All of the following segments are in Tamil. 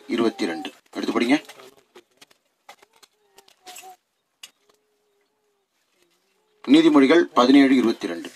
இருபத்தி ரெண்டு எடுத்து படிங்க நீதிமொழிகள் பதினேழு இருபத்தி ரெண்டு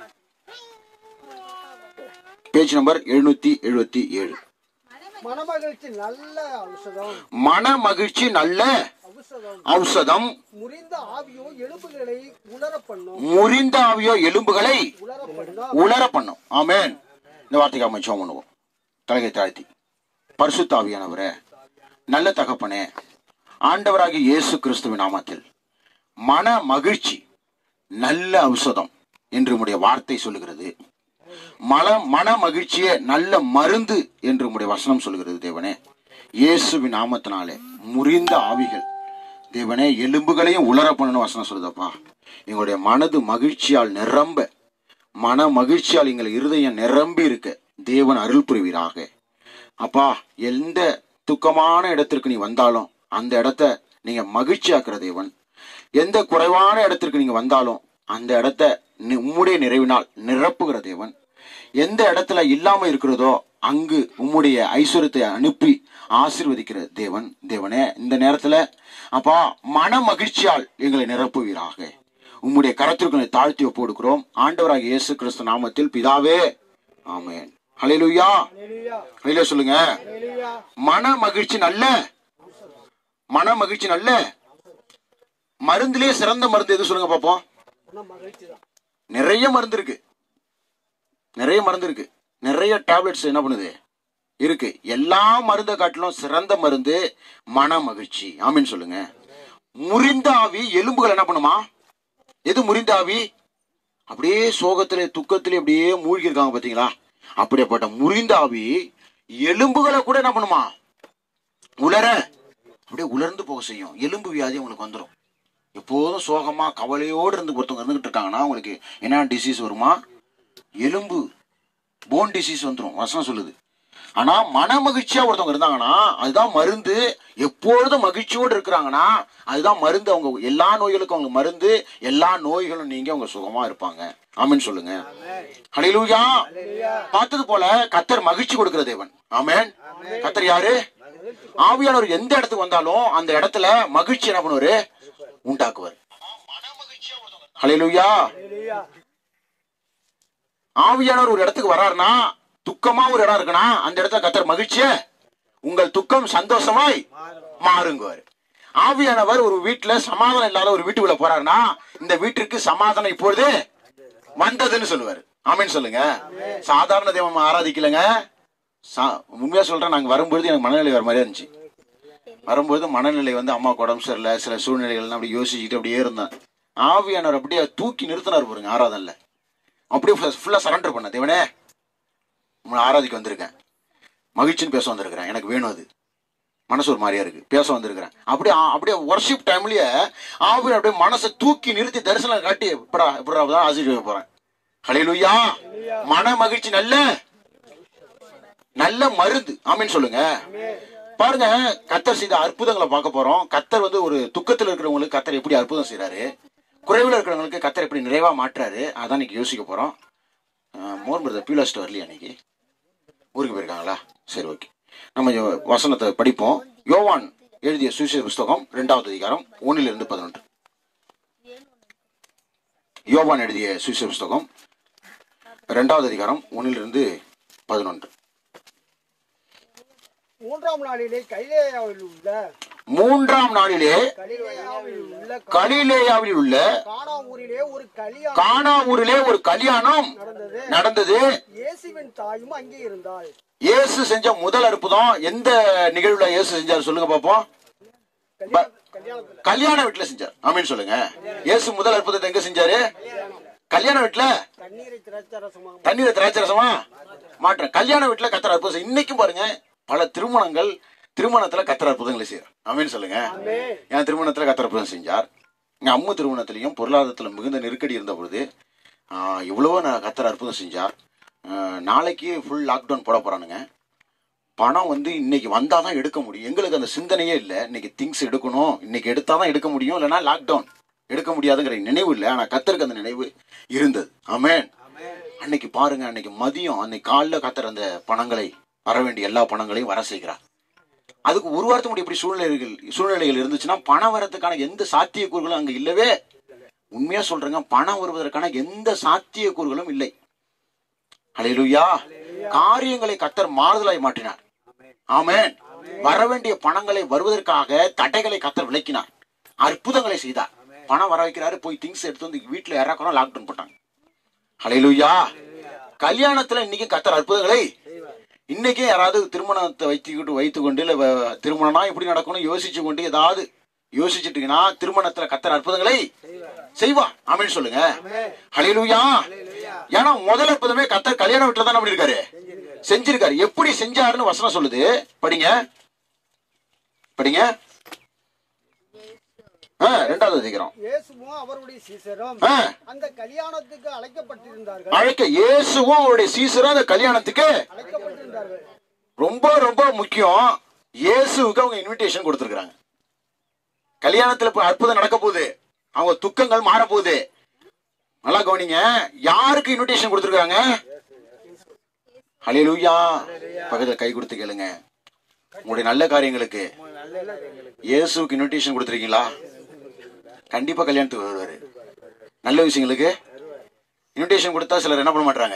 பேஜ் நம்பர் எழுநூத்தி எழுபத்தி ஏழு மனமகிழ்ச்சி நல்ல ஔஷதம் மன மகிழ்ச்சி நல்ல ஔஷதம் ஔஷதம் முறிந்த ஆவியோ எலும்புகளை உலர பண்ணும் முறிந்த ஆவியோ எலும்புகளை உலர பண்ணா உலர பண்ணும் ஆமென் இந்த வார்த்தைக்கு அமைச்சம் பண்ணுவோம் தலைகை தாழ்த்தி பரிசுத்த ஆவியானவரே நல்ல தகப்பனே ஆண்டவராகிய இயேசு கிறிஸ்துவின் நாமத்தில் மன மகிழ்ச்சி நல்ல ஔஷதம் என்று உம்முடைய வார்த்தை சொல்லுகிறது மன மன மகிழ்ச்சியே நல்ல மருந்து என்று உம்முடைய வசனம் சொல்லுகிறது தேவனே இயேசுவின் நாமத்தினாலே முறிந்த ஆவிகள் தேவனே எலும்புகளையும் உலர பண்ணணும் வசனம் சொல்லுதப்பா எங்களுடைய மனது மகிழ்ச்சியால் நிரம்ப மன மகிழ்ச்சியால் எங்கள் இருதயம் நிரம்பி இருக்க தேவன் அருள் புரிவீராக அப்பா எந்த துக்கமான இடத்திற்கு நீ வந்தாலும் அந்த இடத்த நீங்க மகிழ்ச்சியாக்குற தேவன் எந்த குறைவான இடத்திற்கு நீங்க வந்தாலும் அந்த இடத்த நி- உம்முடைய நிறைவினால் நிரப்புகிற தேவன் எந்த இடத்துல இல்லாம இருக்கிறதோ அங்கு உம்முடைய ஐஸ்வர்யத்தை அனுப்பி ஆசீர்வதிக்கிற தேவன் தேவனே இந்த நேரத்துல அப்பா மன மகிழ்ச்சியால் எங்களை நிரப்புவீராக உம்முடைய கரத்திற்கு தாழ்த்தி ஒப்புடுக்கிறோம் ஆண்டவராகிய இயேசு கிறிஸ்து நாமத்தில் பிதாவே ஆமென் ஹalleluya ஹalleluya ஹalleluya சொல்லுங்க ஹalleluya மன மகிழ்ச்சி நல்ல மன மகிழ்ச்சி நல்ல மருந்திலே சிறந்த மருந்து எது சொல்லுங்க பாப்போம் மன மகிழ்ச்சி தான் நிறைய மருந்து இருக்கு நிறைய மருந்து இருக்கு நிறைய டேப்லெட்ஸ் என்ன பண்ணுது இருக்கு எல்லா மருந்தை காட்டிலும் சிறந்த மருந்து மன மகிழ்ச்சி ஆமீன் சொல்லுங்க முறிந்த ஆவி எலும்புகள் என்ன பண்ணுமா எது முறிந்த ஆவி அப்படியே சோகத்திலே துக்கத்திலே அப்படியே மூழ்கி இருக்காங்க பாத்தீங்களா அப்படிப்பட்ட முறிந்த ஆவி எலும்புகளை கூட என்ன பண்ணுமா உலர அப்படியே உலர்ந்து போக செய்யும் எலும்பு வியாதி உங்களுக்கு வந்துடும் எப்போதும் சோகமா கவலையோடு இருந்து ஒருத்தவங்க இருந்துகிட்டு இருக்காங்கன்னா உங்களுக்கு என்ன டிசீஸ் வருமா எலும்பு போன் டிசீஸ் வந்துடும் வசனம் சொல்லுது ஆனா மன மகிழ்ச்சியா ஒருத்தவங்க இருந்தாங்கன்னா அதுதான் மருந்து எப்பொழுதும் மகிழ்ச்சியோடு இருக்கிறாங்கன்னா அதுதான் மருந்து அவங்க எல்லா நோய்களுக்கும் அவங்க மருந்து எல்லா நோய்களும் நீங்க அவங்க சுகமா இருப்பாங்க ஆமென் சொல்லுங்க ஹalleluya பார்த்தது போல கத்தர் மகிழ்ச்சி கொடுக்கிற தேவன் ஆமென் கத்தர் யாரு ஆவியானவர் எந்த இடத்துக்கு வந்தாலும் அந்த இடத்துல மகிழ்ச்சி என்ன பண்ணுவாரு உண்டாக்குவார் ஹalleluya ஹalleluya ஆவியானவர் ஒரு இடத்துக்கு வராருன்னா துக்கமா ஒரு இடம் இருக்குன்னா அந்த இடத்துல கத்தர் மகிழ்ச்சிய உங்கள் துக்கம் சந்தோஷமாய் மாறுங்குவார் ஆவியானவர் ஒரு வீட்டுல சமாதானம் இல்லாத ஒரு வீட்டுக்குள்ள போறாருன்னா இந்த வீட்டிற்கு சமாதானம் இப்பொழுது வந்ததுன்னு சொல்லுவார் ஆமீன் சொல்லுங்க சாதாரண தெய்வம் ஆராதிக்கலங்க சா- உண்மையா சொல்றேன் நாங்க வரும்பொழுது எனக்கு மனநிலை வர மாதிரியா இருந்துச்சு வரும்போது மனநிலை வந்து அம்மாவுக்கு உடம்பு சரியில்லை சில சூழ்நிலைகள்லாம் அப்படி யோசிச்சுட்டு அப்படியே இருந்தேன் ஆவியானவர் அப்படியே தூக்கி நிறுத்தினார் பாருங்க ஆராதனில் அப்படியே ஃபுல்லாக சரண்டர் பண்ண தேவனே உங்களை ஆராதிக்க வந்திருக்கேன் மகிழ்ச்சின்னு பேச வந்திருக்கிறேன் எனக்கு வேணும் அது மனசு ஒரு மாதிரியா இருக்கு பேச வந்திருக்கிறேன் அப்படியே ஆ- அப்படியே ஒர்ஷிப் டைம்லயே ஆவியர் அப்படியே மனசை தூக்கி நிறுத்தி தரிசனம் காட்டி எப்படா எப்படா தான் ஆசீர்வாத போறேன் ஹalleluya மன மகிழ்ச்சி நல்ல நல்ல மருந்து ஆமீன் சொல்லுங்க பாருங்க கத்தர் செய்த அற்புதங்களை பார்க்க போறோம் கத்தர் வந்து ஒரு துக்கத்தில் இருக்கிறவங்களுக்கு கத்தர் எப்படி அற்புதம் செய்றாரு குறைவில் இருக்கிறவங்களுக்கு கத்தர் எப்படி நிறைவா மாற்றுறாரு அதான் இன்னைக்கு யோசிக்க போறோம் அஹ், மோர் பிரதர் பீலாஸ்ட் வரலையா இன்னைக்கு ஊருக்கு போயிருக்காங்களா சரி ஓகே நம்ம இந்த வசனத்தை படிப்போம் யோவான் எழுதிய சுவிசேஷ புஸ்தகம் ரெண்டாவது அதிகாரம் ஒன்னிலிருந்து பதினொன்று யோவான் எழுதிய சுவிசேஷ புஸ்தகம் ரெண்டாவது அதிகாரம் ஒன்னிலிருந்து பதினொன்று மூன்றாம் நாளிலே கைலேயாவில் உள்ள மூன்றாம் நாளிலே கலிலேயாவில் உள்ள கலிலேயாவில் உள்ள கானா ஊரிலே ஒரு கலியா கானா ஊரிலே ஒரு கல்யாணம் நடந்தது நடந்தது இயேசுவின் தாயும் அங்கே இருந்தாள் இயேசு செஞ்ச முதல் அற்புதம் எந்த நிகழ்வுல இயேசு செஞ்சார் சொல்லுங்க பாப்போம் கல்யாண- கல்யாணத்துல கல்யாண வீட்டுல செஞ்சார் ஆமீன் சொல்லுங்க இயேசு முதல் அற்புதத்தை எங்க செஞ்சாரு கல்யாண வீட்டுல தண்ணீரை திராட்சரசமாக தண்ணீரை திராட்சரசமா மாற்றேன் கல்யாண வீட்டுல கத்திர அற்புதம் செய்~ இன்னைக்கும் பாருங்க பல திருமணங்கள் திருமணத்துல கத்திர அற்புதங்களை செய்யறார் ஆமீன் சொல்லுங்க என் திருமணத்துல கத்திர அற்புதம் செஞ்சார் எங்க அம்மு திருமணத்திலையும் பொருளாதாரத்துல மிகுந்த நெருக்கடி இருந்த பொழுது ஆஹ், இவ்வளவோ நான் கத்திர அற்புதம் செஞ்சார் ஆஹ், நாளைக்கு ஃபுல் லாக்டவுன் போட போறானுங்க பணம் வந்து இன்னைக்கு வந்தாதான் எடுக்க முடியும் எங்களுக்கு அந்த சிந்தனையே இல்லை இன்னைக்கு திங்ஸ் எடுக்கணும் இன்னைக்கு எடுத்தாதான் எடுக்க முடியும் இல்லைன்னா லாக்டவுன் எடுக்க முடியாதுங்கிற நினைவு இல்லை ஆனா கத்தருக்கு அந்த நினைவு இருந்தது ஆமென் அன்னைக்கு பாருங்க அன்னைக்கு மதியம் அன்னைக்கு காலைல கத்தர் அந்த பணங்களை வர வேண்டிய எல்லா பணங்களையும் வர செய்கிறார் அதுக்கு ஒரு வாரத்துக்கு முன்னாடி இப்படி சூழ்நிலைகள் சூழ்நிலைகள் இருந்துச்சுன்னா பணம் வரதுக்கான எந்த சாத்தியக்கூறுகளும் அங்க இல்லவே உண்மையா சொல்றேங்க பணம் வருவதற்கான எந்த சாத்தியக்கூறுகளும் இல்லை ஹalleluya காரியங்களை கத்தர் மாறுதலாய் மாற்றினார் ஆமென் வர வேண்டிய பணங்களை வருவதற்காக தடைகளை கத்தர் விளக்கினார் அற்புதங்களை செய்தார் பணம் வர வைக்கிறாரு போய் திங்ஸ் எடுத்து வந்து வீட்டுல இறக்கணும் லாக்டவுன் போட்டாங்க ஹalleluya கல்யாணத்துல இன்னைக்கு கத்தர் அற்புதங்களை இன்னைக்கே யாராவது திருமணத்தை வைத்துக்கிட்டு வைத்துக்கொண்டு இல்ல வ- திருமணம்னா எப்படி நடக்கணும் யோசிச்சு கொண்டு ஏதாவது யோசிச்சுட்டீங்கன்னா திருமணத்துல கத்தர் அற்புதங்களை செய்வா ஆமென் சொல்லுங்க ஹalleluya ஏன்னா முதல் அற்புதமே கத்தர் கல்யாண வீட்டுல தான் அப்படி இருக்காரு செஞ்சிருக்காரு எப்படி செஞ்சாருன்னு வசனம் சொல்லுது படிங்க படிங்க ஆ, ரெண்டாவது அதிகாரம் இயேசுவும் அவருடைய சீசரும் ஆ, அந்த கல்யாணத்துக்கு அழைக்கப்பட்டிருந்தார்கள் அழைக்க இயேசுவும் அவருடைய சீசரும் அந்த கல்யாணத்துக்கு அழைக்கப்பட்டிருந்தார்கள் ரொம்ப ரொம்ப முக்கியம் இயேசுவுக்கு அவங்க இன்விடேஷன் கொடுத்துருக்காங்க கல்யாணத்துல இப்ப அற்புதம் நடக்க போகுது அவங்க துக்கங்கள் மாற போகுது நல்லா கவனிங்க யாருக்கு இன்விடேஷன் கொடுத்துருக்காங்க ஹalleluya பக்கத்துல கை கொடுத்து கேளுங்க உங்களுடைய நல்ல காரியங்களுக்கு இயேசுவுக்கு இன்விடேஷன் கொடுத்துருக்கீங்களா கண்டிப்பா கல்யாணத்துக்கு வருவாரு நல்ல விஷயங்களுக்கு இன்விடேஷன் கொடுத்தா சிலர் என்ன பண்ண மாட்டாங்க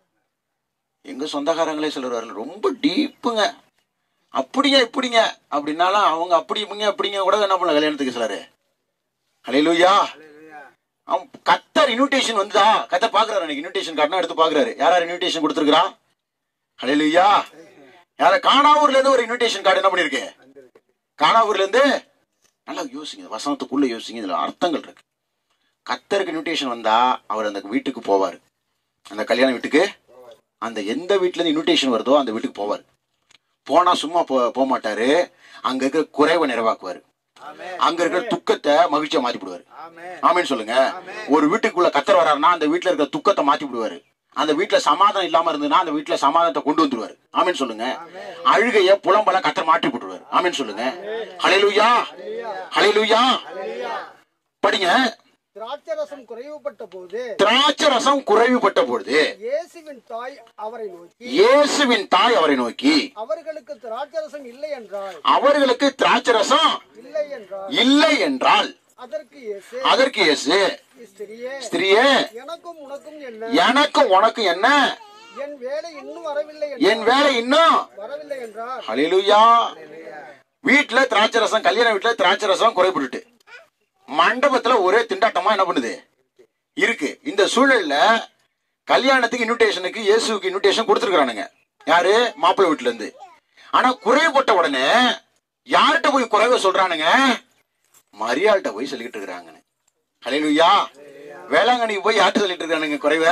எங்க சொந்தக்காரங்களே சிலர் வரல ரொம்ப டீப்புங்க அப்படிங்க இப்படிங்க அப்படின்னாலும் அவங்க அப்படி இப்படிங்க அப்படிங்க கூட என்ன பண்ணல கல்யாணத்துக்கு சிலரு ஹalleluya அவன் கத்தர் இன்விடேஷன் வந்துதா கத்தர் பாக்குறாரு எனக்கு இன்விடேஷன் காட்டினா எடுத்து பாக்குறாரு யார் யார் இன்விடேஷன் கொடுத்துருக்கா ஹalleluya யார காணாவூர்ல இருந்து ஒரு இன்விடேஷன் கார்டு என்ன பண்ணிருக்கு காணாவூர்ல இருந்து நல்லா யோசிங்க வசனத்துக்குள்ள யோசிங்க இதுல அர்த்தங்கள் இருக்கு கத்தருக்கு இன்விடேஷன் வந்தா அவர் அந்த வீட்டுக்கு போவார் அந்த கல்யாண வீட்டுக்கு அந்த எந்த வீட்டுல இருந்து இன்விடேஷன் வருதோ அந்த வீட்டுக்கு போவார் போனா சும்மா போ போக மாட்டாரு அங்க இருக்கிற குறைவை நிறைவாக்குவாரு அங்க இருக்கிற துக்கத்தை மகிழ்ச்சியா மாத்தி விடுவாரு ஆமேன்னு சொல்லுங்க ஒரு வீட்டுக்குள்ள கத்தர் வராருன்னா அந்த வீட்டுல இருக்கிற துக்கத்தை மாத்தி விடுவாரு அந்த வீட்டுல சமாதானம் இல்லாம இருந்ததுன்னா அந்த வீட்டுல சமாதானத்தை கொண்டு வந்துருவாரு ஆமேன்னு சொல்லுங்க அழுகைய புலம்பல கத்தர் மாற்றி விட்டுருவாரு ஆமேன்னு சொல்லுங்க ஹalleluya ஹalleluya படிங்க திராட்சரசம் குறைவுபட்ட போது திராட்சை ரசம் குறைவுபட்ட பொழுது இயேசுவின் தாய் அவரை நோக்கி இயேசுவின் தாய் அவரை நோக்கி அவர்களுக்கு திராட்சரசம் இல்லை என்றால் அவர்களுக்கு திராட்சை ரசம் இல்லை என்றால் இல்லை என்றால் அதற்கு இயேசு அதற்கு இயேசு ஸ்திரியே ஸ்திரியே எனக்கும் உனக்கும் என்ன எனக்கும் உனக்கு என்ன என் வேலை இன்னும் வரவில்லை என் என்றால் வேலை இன்னும் வரவில்லை என்றார் ஹalleluya வீட்டுல திராட்சை ரசம் கல்யாண வீட்டுல திராட்சை ரசம் குறைபட்டுட்டு மண்டபத்துல ஒரே திண்டாட்டமா என்ன பண்ணுது இருக்கு இந்த சூழல்ல கல்யாணத்துக்கு இன்விடேஷனுக்கு இயேசுக்கு இன்விடேஷன் கொடுத்துருக்கானுங்க யாரு மாப்பிள்ளை வீட்டுல இருந்து ஆனா குறைவுபட்ட உடனே யார்கிட்ட போய் குறைவை சொல்றானுங்க மரியாள்கிட்ட போய் சொல்லிக்கிட்டு இருக்கிறாங்க ஹalleluya வேளாங்கண்ணிக்கு போய் யார்கிட்ட சொல்லிட்டு இருக்கானுங்க குறைவை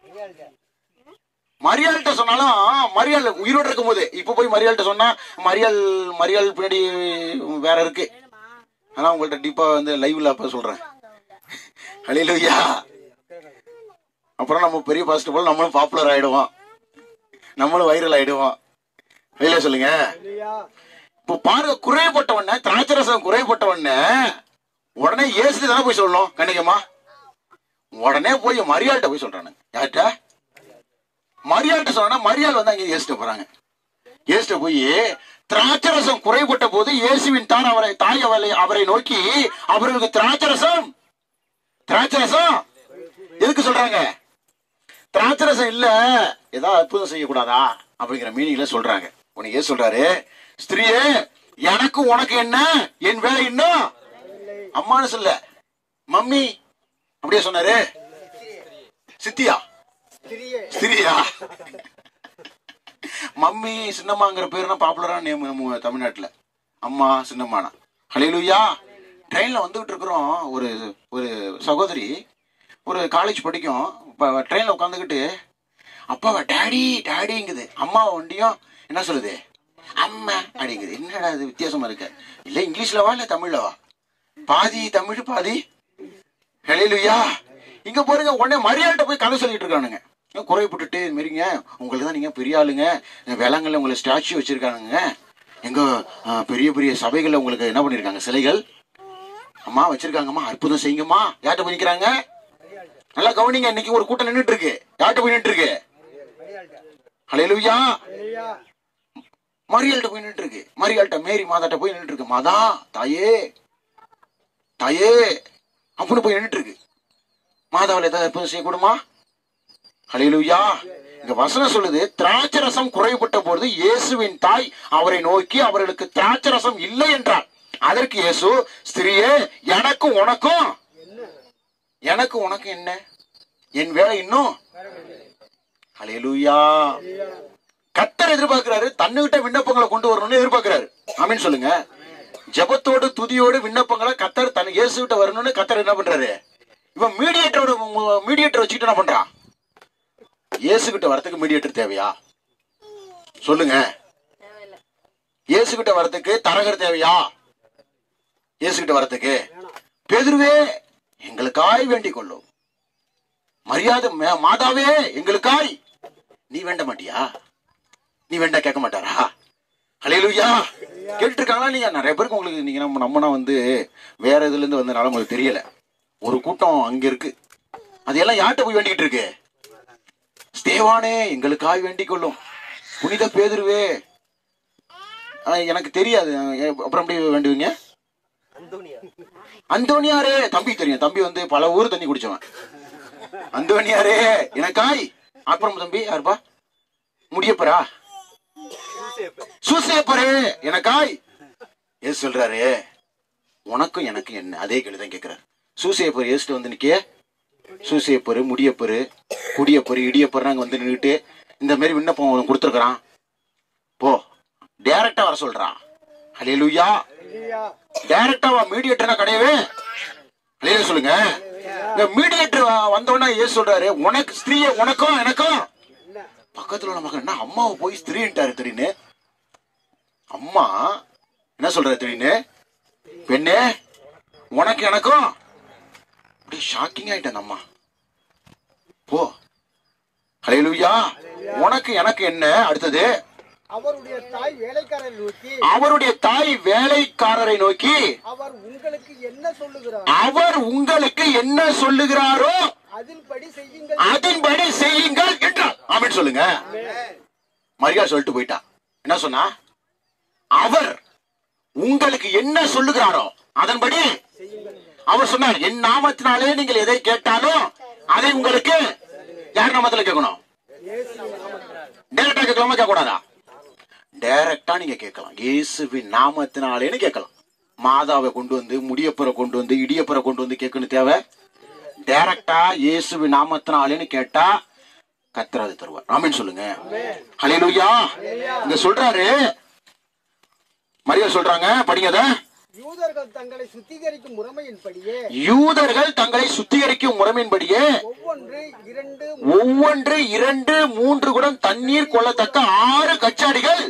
மரியாள்கிட்ட சொன்னாலும் மரியாள் உயிரோடு இருக்கும் போது இப்ப போய் மரியாள்கிட்ட சொன்னா மரியாள் மரியாள் பின்னாடி வேற இருக்கு ஆனா உங்கள்ட்ட டீப்பா வந்து லைவ்ல அப்ப சொல்றேன் ஹalleluya அப்புறம் நம்ம பெரிய ஃபர்ஸ்ட் ஆஃப் ஆல் நம்மளும் பாப்புலர் ஆயிடுவோம் நம்மளும் வைரல் ஆயிடுவோம் வெளியில சொல்லுங்க இல்லையா இப்போ பாருங்க குறைபட்ட உடனே திராட்சரசம் குறைபட்ட உடனே உடனே ஏசு தானே போய் சொல்லணும் கண்ணிக்கம்மா உடனே போய் மரியாள்கிட்ட போய் சொல்றானுங்க யார்கிட்ட மரியாள்கிட்ட சொன்னா மரியாள் வந்து அங்க ஏசிட்ட போறாங்க ஏசிட்ட போய் திராட்சரசம் குறைபட்ட போது இயேசுவின் தான் அவரை தாய் அவரை அவரை நோக்கி அவர்களுக்கு திராட்சரசம் திராட்சரசம் எதுக்கு சொல்றாங்க திராட்சரசம் இல்ல ஏதாவது அற்புதம் செய்யக்கூடாதா அப்படிங்கிற மீனிங்ல சொல்றாங்க உனக்கு ஏன் சொல்றாரு ஸ்திரியே எனக்கு உனக்கு என்ன என் வேலை இன்னும் அம்மான்னு சொல்ல மம்மி அப்படியே சொன்னாரு சித்தியா ஸ்திரியே ஸ்திரியா மம்மி சின்னம்மாங்கிற பேர் தான் பாப்புலரான நேம் நம்ம தமிழ்நாட்டுல அம்மா சின்னம்மானா ஹalleluya ட்ரெயின்ல வந்துகிட்டு இருக்கிறோம் ஒரு ஒரு சகோதரி ஒரு காலேஜ் படிக்கும் இப்போ ட்ரெயினில் உட்காந்துக்கிட்டு அப்பாவை டேடி டேடிங்குது அம்மாவை வண்டியும் என்ன சொல்லுது அம்மா அப்படிங்குது என்னடா இது வித்தியாசமா இருக்கு இல்லை இங்கிலீஷ்லவா இல்லை தமிழ்லவா பாதி தமிழ் பாதி ஹalleluya இங்க பாருங்க உடனே மரியாதை போய் கதை சொல்லிட்டு இருக்கானுங்க ஏன் குறைப்பட்டுட்டு இது மாதிரிங்க உங்களுக்கு தான் நீங்க பெரிய ஆளுங்க வேளாங்கல்ல உங்களை ஸ்டாச்சு வச்சிருக்கானுங்க எங்க ஆ, பெரிய பெரிய சபைகள்ல உங்களுக்கு என்ன பண்ணிருக்காங்க சிலைகள் அம்மா வச்சிருக்காங்கம்மா அற்புதம் செய்யுங்கம்மா யார்கிட்ட போய் நிக்கிறாங்க நல்லா கவனிங்க இன்னைக்கு ஒரு கூட்டம் நின்னுட்டு இருக்கு யார்கிட்ட போய் நின்னுட்டு இருக்கு ஹalleluya இல்லையா மரியாள்கிட்ட போய் நின்று இருக்கு மரியாள்கிட்ட மேரி மாதாட்ட போய் நின்று இருக்கு மாதா தாயே தாயே அப்படின்னு போய் நின்று இருக்கு மாதாவில் ஏதாவது அற்புதம் செய்யக்கூடுமா ஹalleluya இங்க வசனம் சொல்லுது திராட்சை ரசம் குறைபட்ட பொழுது இயேசுவின் தாய் அவரை நோக்கி அவர்களுக்கு திராட்சை ரசம் இல்லை என்றார் அதற்கு இயேசு ஸ்திரியே எனக்கும் உனக்கும் எனக்கு உனக்கு என்ன என் வேலை இன்னும் ஹalleluya கத்தர் எதிர்பார்க்கிறாரு தன்னுகிட்ட விண்ணப்பங்களை கொண்டு வரணும்னு எதிர்பார்க்கிறாரு ஆமீன் சொல்லுங்க ஜெபத்தோடு துதியோடு விண்ணப்பங்களை கத்தர் தன் இயேசுகிட்ட வரணும்னு கத்தர் என்ன பண்றாரு இவன் மீடியேட்டரோட மீடியேட்டர் வச்சுக்கிட்டு என்ன பண்றான் இயேசுகிட்ட வரதுக்கு மீடியேட்டர் தேவையா சொல்லுங்க இயேசுகிட்ட வரதுக்கு தரகர் தேவையா இயேசுகிட்ட வரதுக்கு பேதுருவே எங்களுக்காய் வேண்டிக் கொள்ளும் மரியாதை மே- மாதாவே எங்களுக்காய் நீ வேண்ட மாட்டியா நீ வேண்டா கேட்க மாட்டாரா ஹalleluya கேட்டு இருக்காங்களா நீங்க நிறைய பேருக்கு உங்களுக்கு நீங்க நம்ம நம்மனா வந்து வேற இதுல இருந்து வந்தனால உங்களுக்கு தெரியல ஒரு கூட்டம் அங்க இருக்கு அது எல்லாம் யார்கிட்ட போய் வேண்டிக்கிட்டு இருக்கு ஸ்தேவானே எங்களுக்காய் வேண்டிக் கொள்ளும் புனித பேதுருவே ஆ, எனக்கு தெரியாது அஹ், அப்புறம் எப்படி வேண்டுவீங்க அந்தோனியாரே தம்பி தெரியும் தம்பி வந்து பல ஊர் தண்ணி குடிச்சவன் அந்தோனியாரே எனக்காய் அப்புறம் தம்பி யாருப்பா முடியப்பரா சூசேப்பரே எனக்காய் ஏசு சொல்றாரு உனக்கும் எனக்கு என்ன அதே கேள்விதான் கேட்கிறாரு சூசேப்பர் ஏசுட்டு வந்து நிக்க சூசேப்பரு முடியப்பரு குடியப்பரு இடியப்பரு அங்க வந்து நின்றுட்டு இந்த மாதிரி விண்ணப்பம் கொடுத்துருக்குறான் போ டைரக்டா வர சொல்றான் ஹalleluya இல்லையா டைரக்டா வா மீடியேட்டர்னா கிடையவே ஹalleluya சொல்லுங்க இந்த மீடியேட்டர் வந்தோடனே ஏசு சொல்றாரு உனக்கு ஸ்திரீய உனக்கும் எனக்கும் என்ன பக்கத்துல உள்ள மகன் என்ன அம்மாவை போய் ஸ்திரீன்ட்டாரு திடீர்னு அம்மா என்ன சொல்றாரு திடீர்னு பெண்ணே உனக்கு எனக்கும் அப்படியே ஷாக்கிங் ஆயிட்டேன் அந்த அம்மா போ ஹalleluya உனக்கு எனக்கு என்ன அடுத்தது அவருடைய தாய் வேலைக்காரரை நோக்கி அவருடைய தாய் வேலைக்காரரை நோக்கி அவர் உங்களுக்கு என்ன சொல்லுகிறார் அவர் உங்களுக்கு என்ன சொல்லுகிறாரோ அதின்படி செய்யுங்கள் அதன்படி செய்யுங்கள் என்றார் ஆமென் சொல்லுங்க மரியா சொல்லிட்டு போயிட்டா என்ன சொன்னா அவர் உங்களுக்கு என்ன சொல்லுகிறாரோ அதன்படி அவர் சொன்னார் என் நாமத்தினாலே நீங்கள் எதை கேட்டாலும் அதை உங்களுக்கு யார் நாமத்துல கேட்கணும் டைரக்டா கேட்கலாமா கேட்க கூடாதா டைரக்டா நீங்க கேட்கலாம் இயேசுவின் நாமத்தினாலேன்னு கேட்கலாம் மாதாவை கொண்டு வந்து முடியப்புற கொண்டு வந்து இடியப்புற கொண்டு வந்து கேட்கணும் தேவை டைரக்டா இயேசுவின் நாமத்தினாலேன்னு கேட்டா கத்தராது தருவார் ஆமென் சொல்லுங்க ஹalleluya இங்க சொல்றாரு மரியா சொல்றாங்க படிங்க அத யூதர்கள் தங்களை சுத்திகரிக்கும் முறைமையின்படியே யூதர்கள் தங்களை சுத்திகரிக்கும் முறைமையின்படியே ஒவ்வொன்று இரண்டு ஒவ்வொன்று இரண்டு மூன்று குடம் தண்ணீர் கொள்ளத்தக்க ஆறு கச்சாடிகள்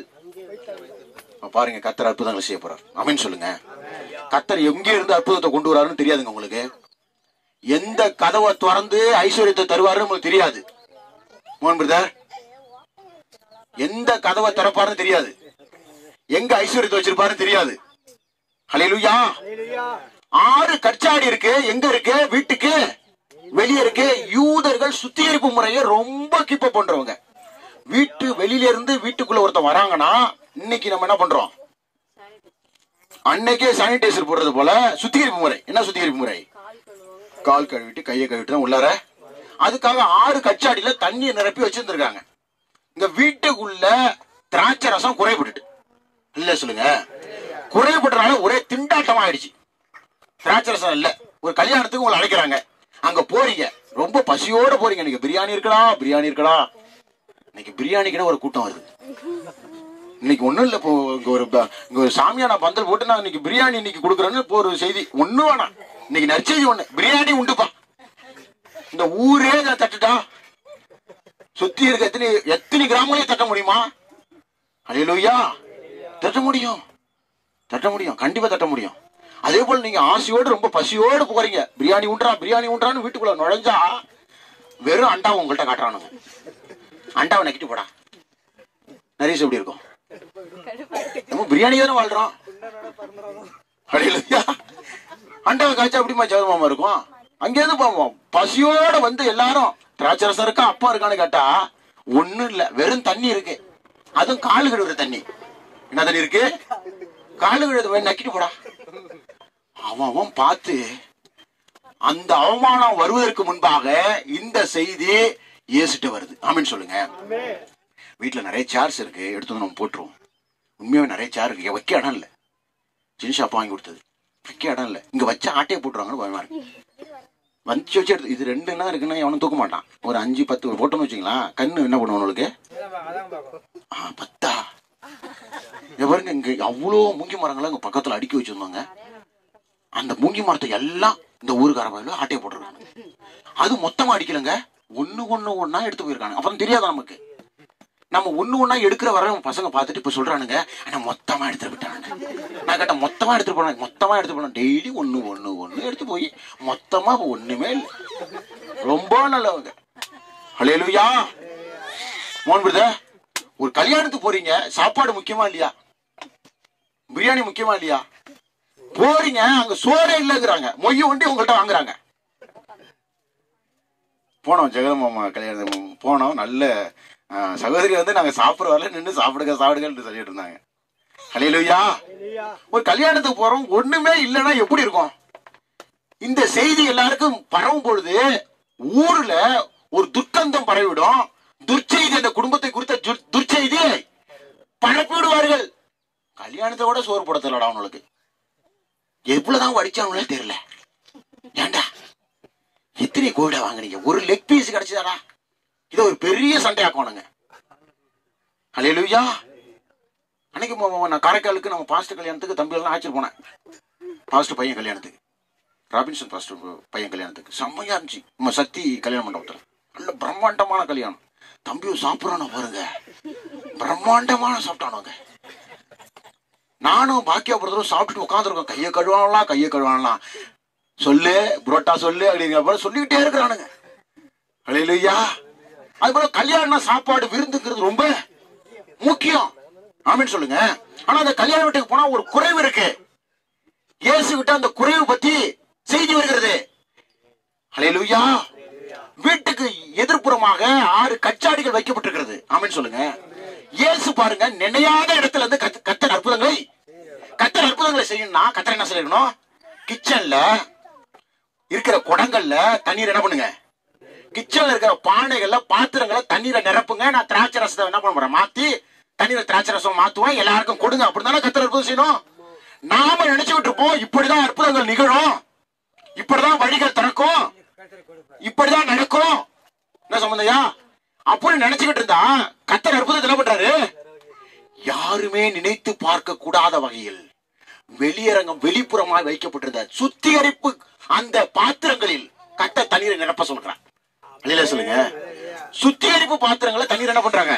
பாருங்க கத்தர் அற்புதங்களை செய்ய போறார் அமீன் சொல்லுங்க கத்தர் எங்க இருந்து அற்புதத்தை கொண்டு வராருன்னு தெரியாதுங்க உங்களுக்கு எந்த கதவை திறந்து ஐஸ்வர்யத்தை தருவாருன்னு உங்களுக்கு தெரியாது மோகன் பிரதர் எந்த கதவை திறப்பாருன்னு தெரியாது எங்க ஐஸ்வர்யத்தை வச்சிருப்பாருன்னு தெரியாது ஹalleluya அல்லேலூயா. ஆறு கற்சாடி இருக்கு எங்க இருக்கு வீட்டுக்கு வெளியே இருக்கு யூதர்கள் சுத்திகரிப்பு முறையை ரொம்ப கீப்பப் பண்றவங்க வீட்டு வெளியில இருந்து வீட்டுக்குள்ள ஒருத்தன் வராங்கன்னா இன்னைக்கு நம்ம என்ன பண்றோம் அன்னைக்கே சானிடைசர் போடுறது போல சுத்திகரிப்பு முறை என்ன சுத்திகரிப்பு முறை கால் கழுவிட்டு கையை கழுவிட்டு தான் உள்ளார அதுக்காக ஆறு கச்சாடியில தண்ணியை நிரப்பி வச்சிருந்திருக்காங்க இங்க வீட்டுக்குள்ள திராட்சை ரசம் குறைபட்டுட்டு இல்ல சொல்லுங்க குறைபட்டனால ஒரே திண்டாட்டம் ஆயிடுச்சு திராட்சை ரசம் இல்ல ஒரு கல்யாணத்துக்கு உங்களை அழைக்கிறாங்க அங்க போறீங்க ரொம்ப பசியோட போறீங்க நீங்க பிரியாணி இருக்கடா பிரியாணி இருக்கடா இன்னைக்கு பிரியாணிக்குன்னு ஒரு கூட்டம் வருது இன்னைக்கு ஒண்ணும் இல்ல இப்போ இங்க ஒரு ப- இங்க ஒரு சாமியான பந்தல் போட்டு நான் இன்னைக்கு பிரியாணி இன்னைக்கு கொடுக்குறேன்னு இப்போ ஒரு செய்தி ஒண்ணும் வேணாம் இன்னைக்கு நற்செய்தி ஒண்ணு பிரியாணி உண்டுப்பா இந்த ஊரே நான் தட்டுட்டா சுத்தி இருக்க எத்தனை எத்தனை கிராமங்களையும் தட்ட முடியுமா அலையலூயா தட்ட முடியும் தட்ட முடியும் கண்டிப்பா தட்ட முடியும் அதே போல நீங்க ஆசையோடு ரொம்ப பசியோடு போறீங்க பிரியாணி உண்டா பிரியாணி உண்டான்னு வீட்டுக்குள்ள நுழைஞ்சா வெறும் அண்டாவை உங்கள்கிட்ட காட்டுறானுங்க அண்டாவை நக்கிட்டு போடா நரேஷ் எப்படி இருக்கும் நம்ம பிரியாணி தானே வாழ்றோம் அடையிலையா அண்டாவை காய்ச்சா எப்படிமா சௌரமாம இருக்கும் அங்கேருந்து போவோம் பசியோட வந்து எல்லாரும் திராட்சை ரசம் இருக்கா அப்பா இருக்கான்னு கேட்டா ஒண்ணும் இல்ல வெறும் தண்ணி இருக்கு அதுவும் கால் கழுவுற தண்ணி என்ன தண்ணி இருக்கு காலு கழுது போய் நக்கிட்டு போடா அவன் அவன் பார்த்து அந்த அவமானம் வருவதற்கு முன்பாக இந்த செய்தி இயேசுட்ட வருது ஆமென்னு சொல்லுங்க வீட்டுல நிறைய சேர்ஸ் இருக்கு எடுத்து வந்து நம்ம போட்டுருவோம் உண்மையாவே நிறைய சேர் இருக்கு வைக்க இடம் இல்ல சின்ன ஷாப் வாங்கி கொடுத்தது வைக்க இடம் இல்ல இங்க வச்ச ஆட்டையை போட்டுருவாங்கன்னு பயமா இருக்கு வச்சு வச்சு எடுத்து இது ரெண்டுன்னா இருக்குன்னா எவனும் தூக்க மாட்டான் ஒரு அஞ்சு பத்து போட்டோம்னு வச்சுக்கலாம் கண்ணு என்ன பண்ணுவோம் உங்களுக்கு ஆ, பத்தா இங்க பாருங்க இங்க அவ்வளோ மூங்கி மரங்களை இங்க பக்கத்துல அடுக்கி வச்சிருந்தாங்க அந்த மூங்கி மரத்தை எல்லாம் இந்த ஊருக்கார பயில ஆட்டையை போட்டுருக்காங்க அது மொத்தமா அடிக்கலங்க ஒண்ணு ஒண்ணு ஒண்ணா எடுத்து போயிருக்காங்க அப்புறம் தெரியாதா நமக்கு நம்ம ஒண்ணு ஒண்ணா எடுக்கிற வர பசங்க பார்த்துட்டு இப்ப சொல்றானுங்க ஆனா மொத்தமா எடுத்துட்டு போயிட்டாங்க நான் கேட்ட மொத்தமா எடுத்துட்டு போனாங்க மொத்தமா எடுத்து போனோம் டெய்லி ஒண்ணு ஒண்ணு ஒண்ணு எடுத்து போய் மொத்தமா இப்ப ஒண்ணுமே இல்லை ரொம்ப நல்லவங்க ஹalleluya மோன் பிரதர் ஒரு கல்யாணத்துக்கு போறீங்க சாப்பாடு முக்கியமா இல்லையா பிரியாணி முக்கியமா இல்லையா போறீங்க அங்க சோறே இல்லைங்கிறாங்க மொய் ஒண்டி உங்கள்ட்ட வாங்குறாங்க போனோம் ஜெகதமாமா கல்யாணம் போனோம் நல்ல ஆ, சகோதரி வந்து நாங்க சாப்பிடுற வரல நின்று சாப்பிடுங்க சாப்பிடுங்கன்னு சொல்லிட்டு இருந்தாங்க ஹalleluya ஒரு கல்யாணத்துக்கு போறோம் ஒண்ணுமே இல்லைன்னா எப்படி இருக்கும் இந்த செய்தி எல்லாருக்கும் பரவும் பொழுது ஊர்ல ஒரு துர்க்கந்தம் பரவிடும் துர்ச்செய்தி அந்த குடும்பத்தை குறித்த துர்- துர்ச்செய்தி பரப்பி விடுவார்கள் கல்யாணத்தை கூட சோறு போடத்தலடா அவனுக்கு எவ்வளவுதான் வடிச்சாங்களே தெரியல ஏண்டா எத்தனை கோவிடா வாங்குறீங்க ஒரு லெக் பீஸ் கிடைச்சதாடா இதை ஒரு பெரிய சண்டையாக்கணுங்க ஹalleluya அன்னைக்கு மொ- மொ- நான் காரைக்காலுக்கு நம்ம பாஸ்டர் கல்யாணத்துக்கு தம்பி எல்லாம் ஆச்சு போனேன் பாஸ்டர் பையன் கல்யாணத்துக்கு ராபின்சன் பாஸ்டர் பையன் கல்யாணத்துக்கு செம்மையா இருந்துச்சு நம்ம சக்தி கல்யாண மண்டபத்தில் நல்ல பிரம்மாண்டமான கல்யாணம் தம்பியும் சாப்பிட்றானோ பாருங்க பிரம்மாண்டமான சாப்பிட்டானோங்க நானும் பாக்கியா பிரதரும் சாப்பிட்டுட்டு உட்காந்துருக்கோம் கையை கழுவானலாம் கையை கழுவானலாம் சொல்லு புரோட்டா சொல்லு அப்படிங்கிற போல சொல்லிக்கிட்டே இருக்கிறானுங்க அலையிலையா அது போல கல்யாணம் சாப்பாடு விருந்துங்கிறது ரொம்ப முக்கியம் ஆமென்னு சொல்லுங்க ஆனா அந்த கல்யாண வீட்டுக்கு போனா ஒரு குறைவு இருக்கு இயேசு விட்ட அந்த குறைவு பத்தி செய்தி வருகிறது ஹalleluya வீட்டுக்கு எதிர்ப்புறமாக ஆறு கச்சாடிகள் வைக்கப்பட்டிருக்கிறது ஆமென்னு சொல்லுங்க இயேசு பாருங்க நினையாத இடத்துல இருந்து கத்த- கத்தர் அற்புதங்களை கத்தர் அற்புதங்களை செய்யணும்னா கத்தர் என்ன செய்யணும் கிச்சன்ல இருக்கிற குடங்கள்ல தண்ணீர் என்ன பண்ணுங்க கிச்சன்ல இருக்கிற பானைகள்ல பாத்திரங்களை தண்ணீரை நிரப்புங்க நான் திராட்சை ரசத்தை என்ன பண்ண போறேன் மாத்தி தண்ணீரை திராட்சை ரசம் மாத்துவேன் எல்லாருக்கும் கொடுங்க அப்படிதானே கத்தர் அற்புதம் செய்யணும் நாம நினைச்சுக்கிட்டு இருப்போம் இப்படிதான் அற்புதங்கள் நிகழும் இப்படிதான் வழிகள் திறக்கும் இப்படிதான் நடக்கும் என்ன சம்பந்தையா அப்படி நினைச்சுக்கிட்டு இருந்தா கத்தர் அற்புதத்தை என்ன பண்றாரு யாருமே நினைத்து பார்க்க கூடாத வகையில் வெளியரங்கம் வெளிப்புறமாக வைக்கப்பட்டிருந்த சுத்திகரிப்பு அந்த பாத்திரங்களில் கட்ட தண்ணீரை நிரப்ப சொல்றான் அழில சொல்லுங்க சுத்திகரிப்பு பாத்திரங்களை தண்ணீர் என்ன பண்றாங்க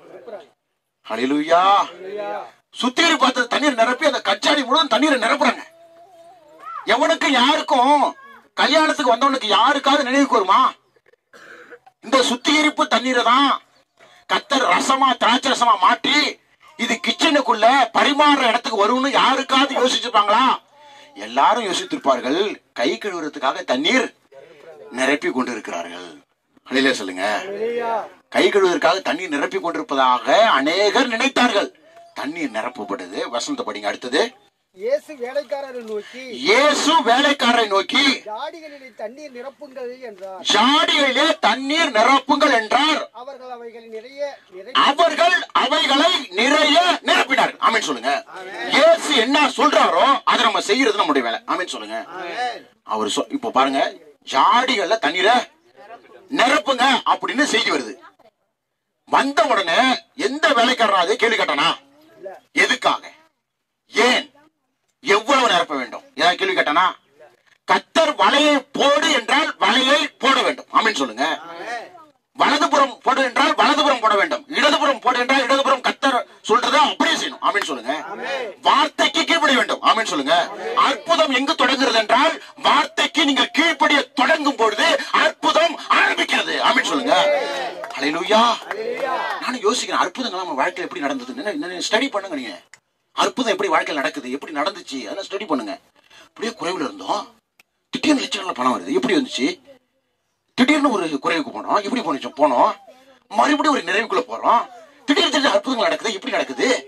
அழிலுயா சுத்திகரிப்பு பாத்திரம் தண்ணீர் நிரப்பி அந்த கச்சாடி முழுவதும் தண்ணீரை நிரப்புறாங்க எவனுக்கு யாருக்கும் கல்யாணத்துக்கு வந்தவனுக்கு யாருக்காவது நினைவுக்கு வருமா இந்த சுத்திகரிப்பு தண்ணீரை தான் கத்தர் ரசமா திராட்சை ரசமா மாற்றி இது கிச்சனுக்குள்ள பரிமாறுற இடத்துக்கு வரும்னு யாருக்காவது யோசிச்சிருப்பாங்களா எல்லாரும் யோசித்திருப்பார்கள் கை கழுவுறதுக்காக தண்ணீர் நிரப்பி கொண்டிருக்கிறார்கள் அழில சொல்லுங்க கை கழுவுவதற்காக தண்ணீர் நிரப்பி கொண்டிருப்பதாக அநேகர் நினைத்தார்கள் தண்ணீர் நிரப்பப்படுது வசந்த படிங்க அடுத்தது இயேசு வேலைக்காரரை நோக்கி இயேசு வேலைக்காரரை நோக்கி ஜாடிகளிலே தண்ணீர் நிரப்புங்கள் என்றார் ஜாடிகளிலே தண்ணீர் நிரப்புங்கள் என்றார் அவர்கள் அவைகளை நிறைய நிறை அவர்கள் அவைகளை நிறைய நிரப்பினார்கள் ஆமென் சொல்லுங்க இயேசு என்ன சொல்றாரோ அதை நம்ம செய்யறது நம்முடைய வேலை ஆமென் சொல்லுங்க அவர் சொ- இப்போ பாருங்க ஜாடிகள்ல தண்ணீரை நிரப்புங்க அப்படின்னு செய்தி வருது வந்த உடனே எந்த வேலைக்காரனா அது கேள்வி கேட்டானா எதுக்காக ஏன் எவ்வளவு நிரப்ப வேண்டும் ஏதாவது கேள்வி கேட்டானா கத்தர் வலையை போடு என்றால் வலையை போட வேண்டும் ஆமென் சொல்லுங்க வலதுபுறம் போடு என்றால் வலதுபுறம் போட வேண்டும் இடதுபுறம் போடு என்றால் இடதுபுறம் கத்தர் சொல்றதை அப்படியே செய்யணும் ஆமென் சொல்லுங்க வார்த்தைக்கு கீழ்ப்படிய வேண்டும் ஆமென் சொல்லுங்க அற்புதம் எங்கு தொடங்குகிறது என்றால் வார்த்தைக்கு நீங்கள் கீழ்ப்படிய தொடங்கும் பொழுது அற்புதம் ஆரம்பிக்கிறது ஆமென் சொல்லுங்க ஹalleluya நானும் யோசிக்கிறேன் அற்புதங்கள் நம்ம வாழ்க்கையில எப்படி நடந்தது ஸ்டடி பண்ணுங்க நீங்க அற்புதம் எப்படி வாழ்க்கையில் நடக்குது எப்படி நடந்துச்சு அதெல்லாம் ஸ்டடி பண்ணுங்க அப்படியே குறைவுல இருந்தோம் திடீர்னு லட்சக்கணக்கில் பணம் வருது எப்படி வந்துச்சு திடீர்னு ஒரு குறைவுக்கு போனோம் எப்படி போனுச்சு போனோம் மறுபடியும் ஒரு நிறைவுக்குள்ள போறோம் திடீர்னு திடீர்னு அற்புதங்கள் நடக்குது எப்படி நடக்குது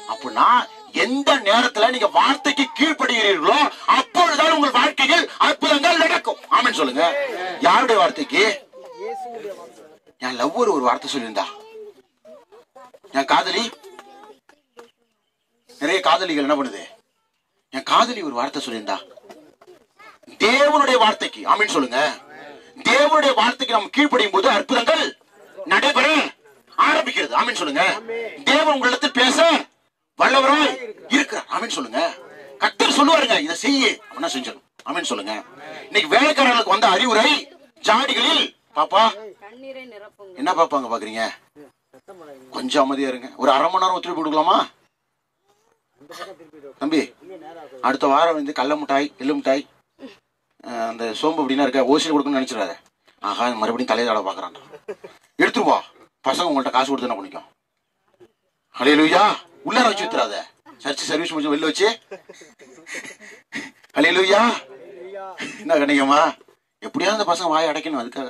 அப்படின்னா எந்த நேரத்துல நீங்க வார்த்தைக்கு கீழ்ப்படுகிறீர்களோ அப்பொழுதுதான் உங்கள் வாழ்க்கையில் அற்புதங்கள் நடக்கும் ஆமென் சொல்லுங்க யாருடைய வார்த்தைக்கு இயேசுவுடைய வார்த்தை என் லவ்வர் ஒரு வார்த்தை சொல்லியிருந்தா என் காதலி நிறைய காதலிகள் என்ன பண்ணுது என் காதலி ஒரு வார்த்தை சொல்லியிருந்தா தேவனுடைய வார்த்தைக்கு ஆமீன் சொல்லுங்க தேவனுடைய வார்த்தைக்கு நம்ம கீழ்ப்படியும் போது அற்புதங்கள் நடைபெற ஆரம்பிக்கிறது ஆமீன் சொல்லுங்க தேவன் உங்களிடத்தில் பேச வல்லவராய் இருக்கிறார் ஆமீன் சொல்லுங்க கத்தர் சொல்லுவாருங்க இதை செய்ய அப்படின்னா செஞ்சிடும் ஆமீன் சொல்லுங்க இன்னைக்கு வேலைக்காரர்களுக்கு வந்த அறிவுரை ஜாடிகளில் பாப்பா தண்ணீரை நிரப்புங்க என்ன பாப்பாங்க பாக்குறீங்க கொஞ்சம் அமைதியா இருங்க ஒரு அரை மணி நேரம் ஒத்துழைப்பு கொடுக்கலாமா தம்பி அடுத்த வாரம் வந்து கடல மிட்டாய் எள்ளு மிட்டாய் அஹ், அந்த சோம்பு அப்படின்னா இருக்க ஓசியில் கொடுக்கணும்னு நினைச்சிடாத ஆஹா மறுபடியும் தலையில பாக்குறான் எடுத்துட்டு வா பசங்க உங்கள்ட்ட காசு கொடுத்து என்ன பண்ணிக்கும் ஹலையிலுயா உள்ளார வச்சு வித்துறாத சர்ச்சு சர்வீஸ் முடிச்சு வெளில வச்சு ஹலையிலுயா என்ன கணிக்கமா எப்படியாவது அந்த பசங்க வாயை அடைக்கணும் அதுக்காக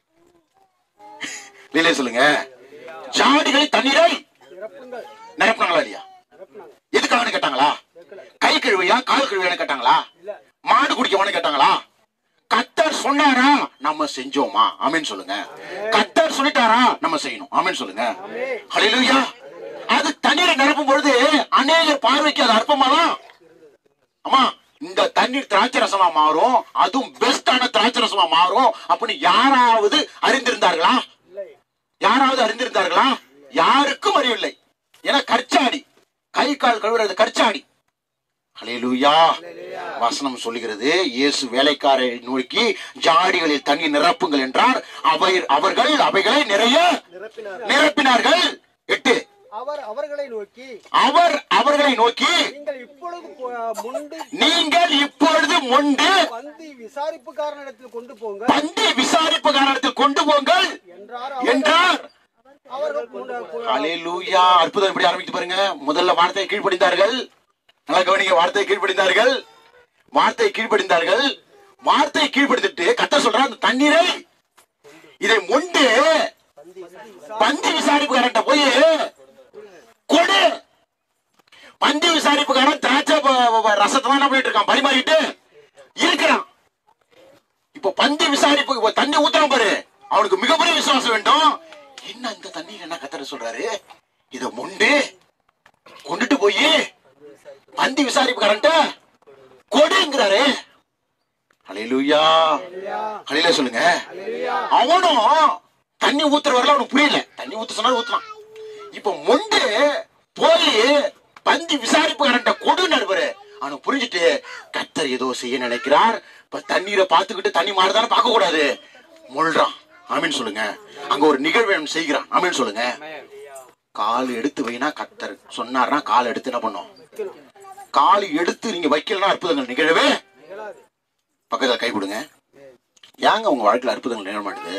லீலே சொல்லுங்க ஜாடிகளை தண்ணீரை நிரப்புங்கள் நிரப்புனாங்களா இல்லையா நிரப்புனாங்க எதுக்காகன்னு கேட்டாங்களா கை கழுவியா கால் கழுவியான்னு கேட்டாங்களா இல்ல மாடு குடிக்கவான்னு கேட்டாங்களா கத்தர் சொன்னாரா நம்ம செஞ்சோமா ஆமென் சொல்லுங்க கத்தர் சொல்லிட்டாரா நம்ம செய்யணும் ஆமென் சொல்லுங்க ஹalleluya அது தண்ணீரை நிரப்பும் பொழுது அநேக பார்வைக்கு அது அற்பமாதான் ஆமா இந்த தண்ணீர் திராட்சை ரசமா மாறும் அதுவும் பெஸ்டான திராட்சை ரசமா மாறும் அப்படின்னு யாராவது அறிந்திருந்தார்களா இல்லை யாராவது அறிந்திருந்தார்களா யாருக்கும் அறிவில்லை ஏன்னா கற்சாடி கை கால் கழுவுறது கற்சாடி ஹalleluya வசனம் சொல்லுகிறது இயேசு வேலைக்காரை நோக்கி ஜாடிகளில் தண்ணி நிரப்புங்கள் என்றார் அவை அவர்கள் அவைகளை நிறைய நிரப்பினார் நிரப்பினார்கள் எட்டு அவர் அவர்களை நோக்கி அவர் அவர்களை நோக்கி நீங்கள் இப்பொழுது போ- முண்டு நீங்கள் இப்பொழுது முண்டு வந்து விசாரிப்புக்காரனிடத்தில் கொண்டு போங்க பந்தி விசாரிப்பு காரணத்தில் கொண்டு போங்கள் என்றார் என்றார் அவர்கள் கொண்டு- கொண்டு- ஹalleluya அற்புதம் எப்படி ஆரம்பித்து பாருங்க முதல்ல வார்த்தையை கீழ்ப்படிந்தார்கள் நல்லா கவனிங்க வார்த்தையை கீழ்ப்படிந்தார்கள் வார்த்தையை கீழ்ப்படிந்தார்கள் வார்த்தையை கீழ்ப்படிந்துட்டு கத்த சொல்ற அந்த தண்ணீரை இதை முண்டு பந்தி விசாரிப்புக்காரன்ட்ட போய் கொடு பந்தி விசாரிப்புக்காரன் திராட்சை ப- ப- ரசத்தை தான் என்ன பண்ணிட்டு இருக்கான் பரிமாறிட்டு இருக்கிறான் இப்போ பந்தி விசாரிப்பு இப்ப தண்ணி ஊத்துறான் பாரு அவனுக்கு மிகப்பெரிய விசுவாசம் வேண்டும் என்ன இந்த தண்ணீர் என்ன கத்தர சொல்றாரு இத முண்டு கொண்டுட்டு போய் பந்தி விசாரிப்புக்காரன்ட்ட கொடுங்கிறாரு ஹalleluya ஹalleluya சொல்லுங்க அவனும் தண்ணி ஊத்துற வரல அவனுக்கு புரியல தண்ணி ஊத்த சொன்னா ஊத்தலாம் இப்ப முண்டு போய் பந்தி விசாரிப்புக்காரன்ட்ட கொடு நடுவரு அவனுக்கு புரிஞ்சுட்டு கத்தர் ஏதோ செய்ய நினைக்கிறார் இப்ப தண்ணீரை பார்த்துக்கிட்டு தண்ணி மாறுதானே பார்க்க கூடாது முள்றான் ஆமீன் சொல்லுங்க அங்க ஒரு நிகழ்வு அவன் செய்கிறான் ஆமீன் சொல்லுங்க கால் எடுத்து வைனா கத்தர் சொன்னார்னா கால் எடுத்து என்ன பண்ணும் கால் எடுத்து நீங்க வைக்கலன்னா அற்புதங்கள் நிகழவே நிகழாது. பக்கத்துல கை கொடுங்க ஏங்க உங்க வாழ்க்கையில அற்புதங்கள் நிகழ மாட்டுது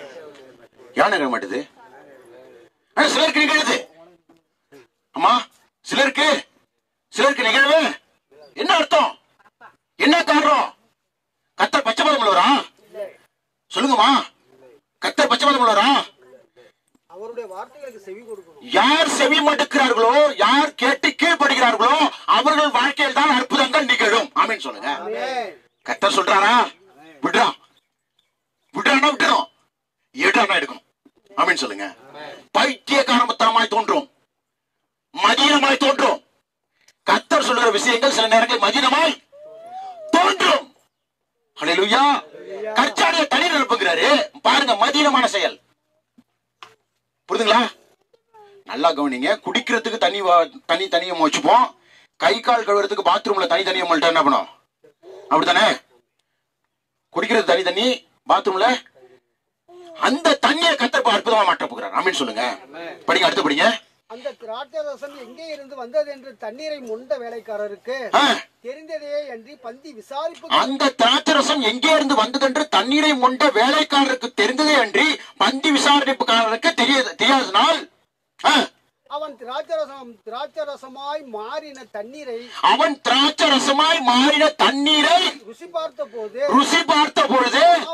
ஏன் நிகழ மாட்டுது ஆனா சிலருக்கு நிகழுது அம்மா சிலருக்கு சிலருக்கு நிகழ்வு என்ன அர்த்தம் என்ன காரணம் கத்தர் பச்சை பதம் உள்ளவரா சொல்லுங்கம்மா கத்தர் பச்சை பதம் உள்ளவரா அவருடைய வார்த்தைகளுக்கு செவி கொடுக்கணும் யார் செவி மடுக்கிறார்களோ யார் கேட்டு கீழ்ப்படுகிறார்களோ அவர்கள் வாழ்க்கையில் தான் அற்புதங்கள் நிகழும் ஆமீன் சொல்லுங்க ஆமென். கத்தர் சொல்றாரா விடுறான் விடுறானா விட்டுறோம் எடுறானா எடுக்கணும் ஆமீன் சொல்லுங்க பைத்தியகாரமத்தனமாய் தோன்றும் மதீனமாய் தோன்றும் கத்தர் சொல்லுகிற விஷயங்கள் சில நேரங்களில் மதீனமாய் தோன்றும் ஹalleluya கற்சாடிய தனி நிரப்புகிறாரு பாருங்க மதீனமான செயல் புரியுதுங்களா நல்லா கவனிங்க குடிக்கிறதுக்கு தண்ணி வா- தனி தனியா வச்சுப்போம் கை கால் கழுவுறதுக்கு பாத்ரூம்ல தனி தனியா மல்ட்ட என்ன பண்ணும் அப்படித்தானே குடிக்கிறது தனி தண்ணி பாத்ரூம்ல அந்த தண்ணியை கத்தப்ப அற்புதமா மாற்ற போகிறார் ஆமீன் சொல்லுங்க படிங்க அடுத்து படிங்க அந்த திராட்சை ரசம் எங்கே இருந்து வந்தது என்று தண்ணீரை முண்ட வேலைக்காரருக்கு ஆ, தெரிந்ததே அன்றி பந்தி விசாரிப்பு அந்த திராட்சரசம் எங்கே இருந்து வந்ததென்று தண்ணீரை மொண்ட வேலைக்காரருக்கு தெரிந்ததே அன்றி பந்தி விசாரணைப்புக்காரருக்கு தெரிய தெரியாதனால் ஆ, அவன் திராட்சரசம் திராட்சரசமாய் மாறின தண்ணீரை அவன் திராட்சரசமாய் மாறின தண்ணீரை ருசி பார்த்த போது ருசி பார்த்த பொழுது அவனை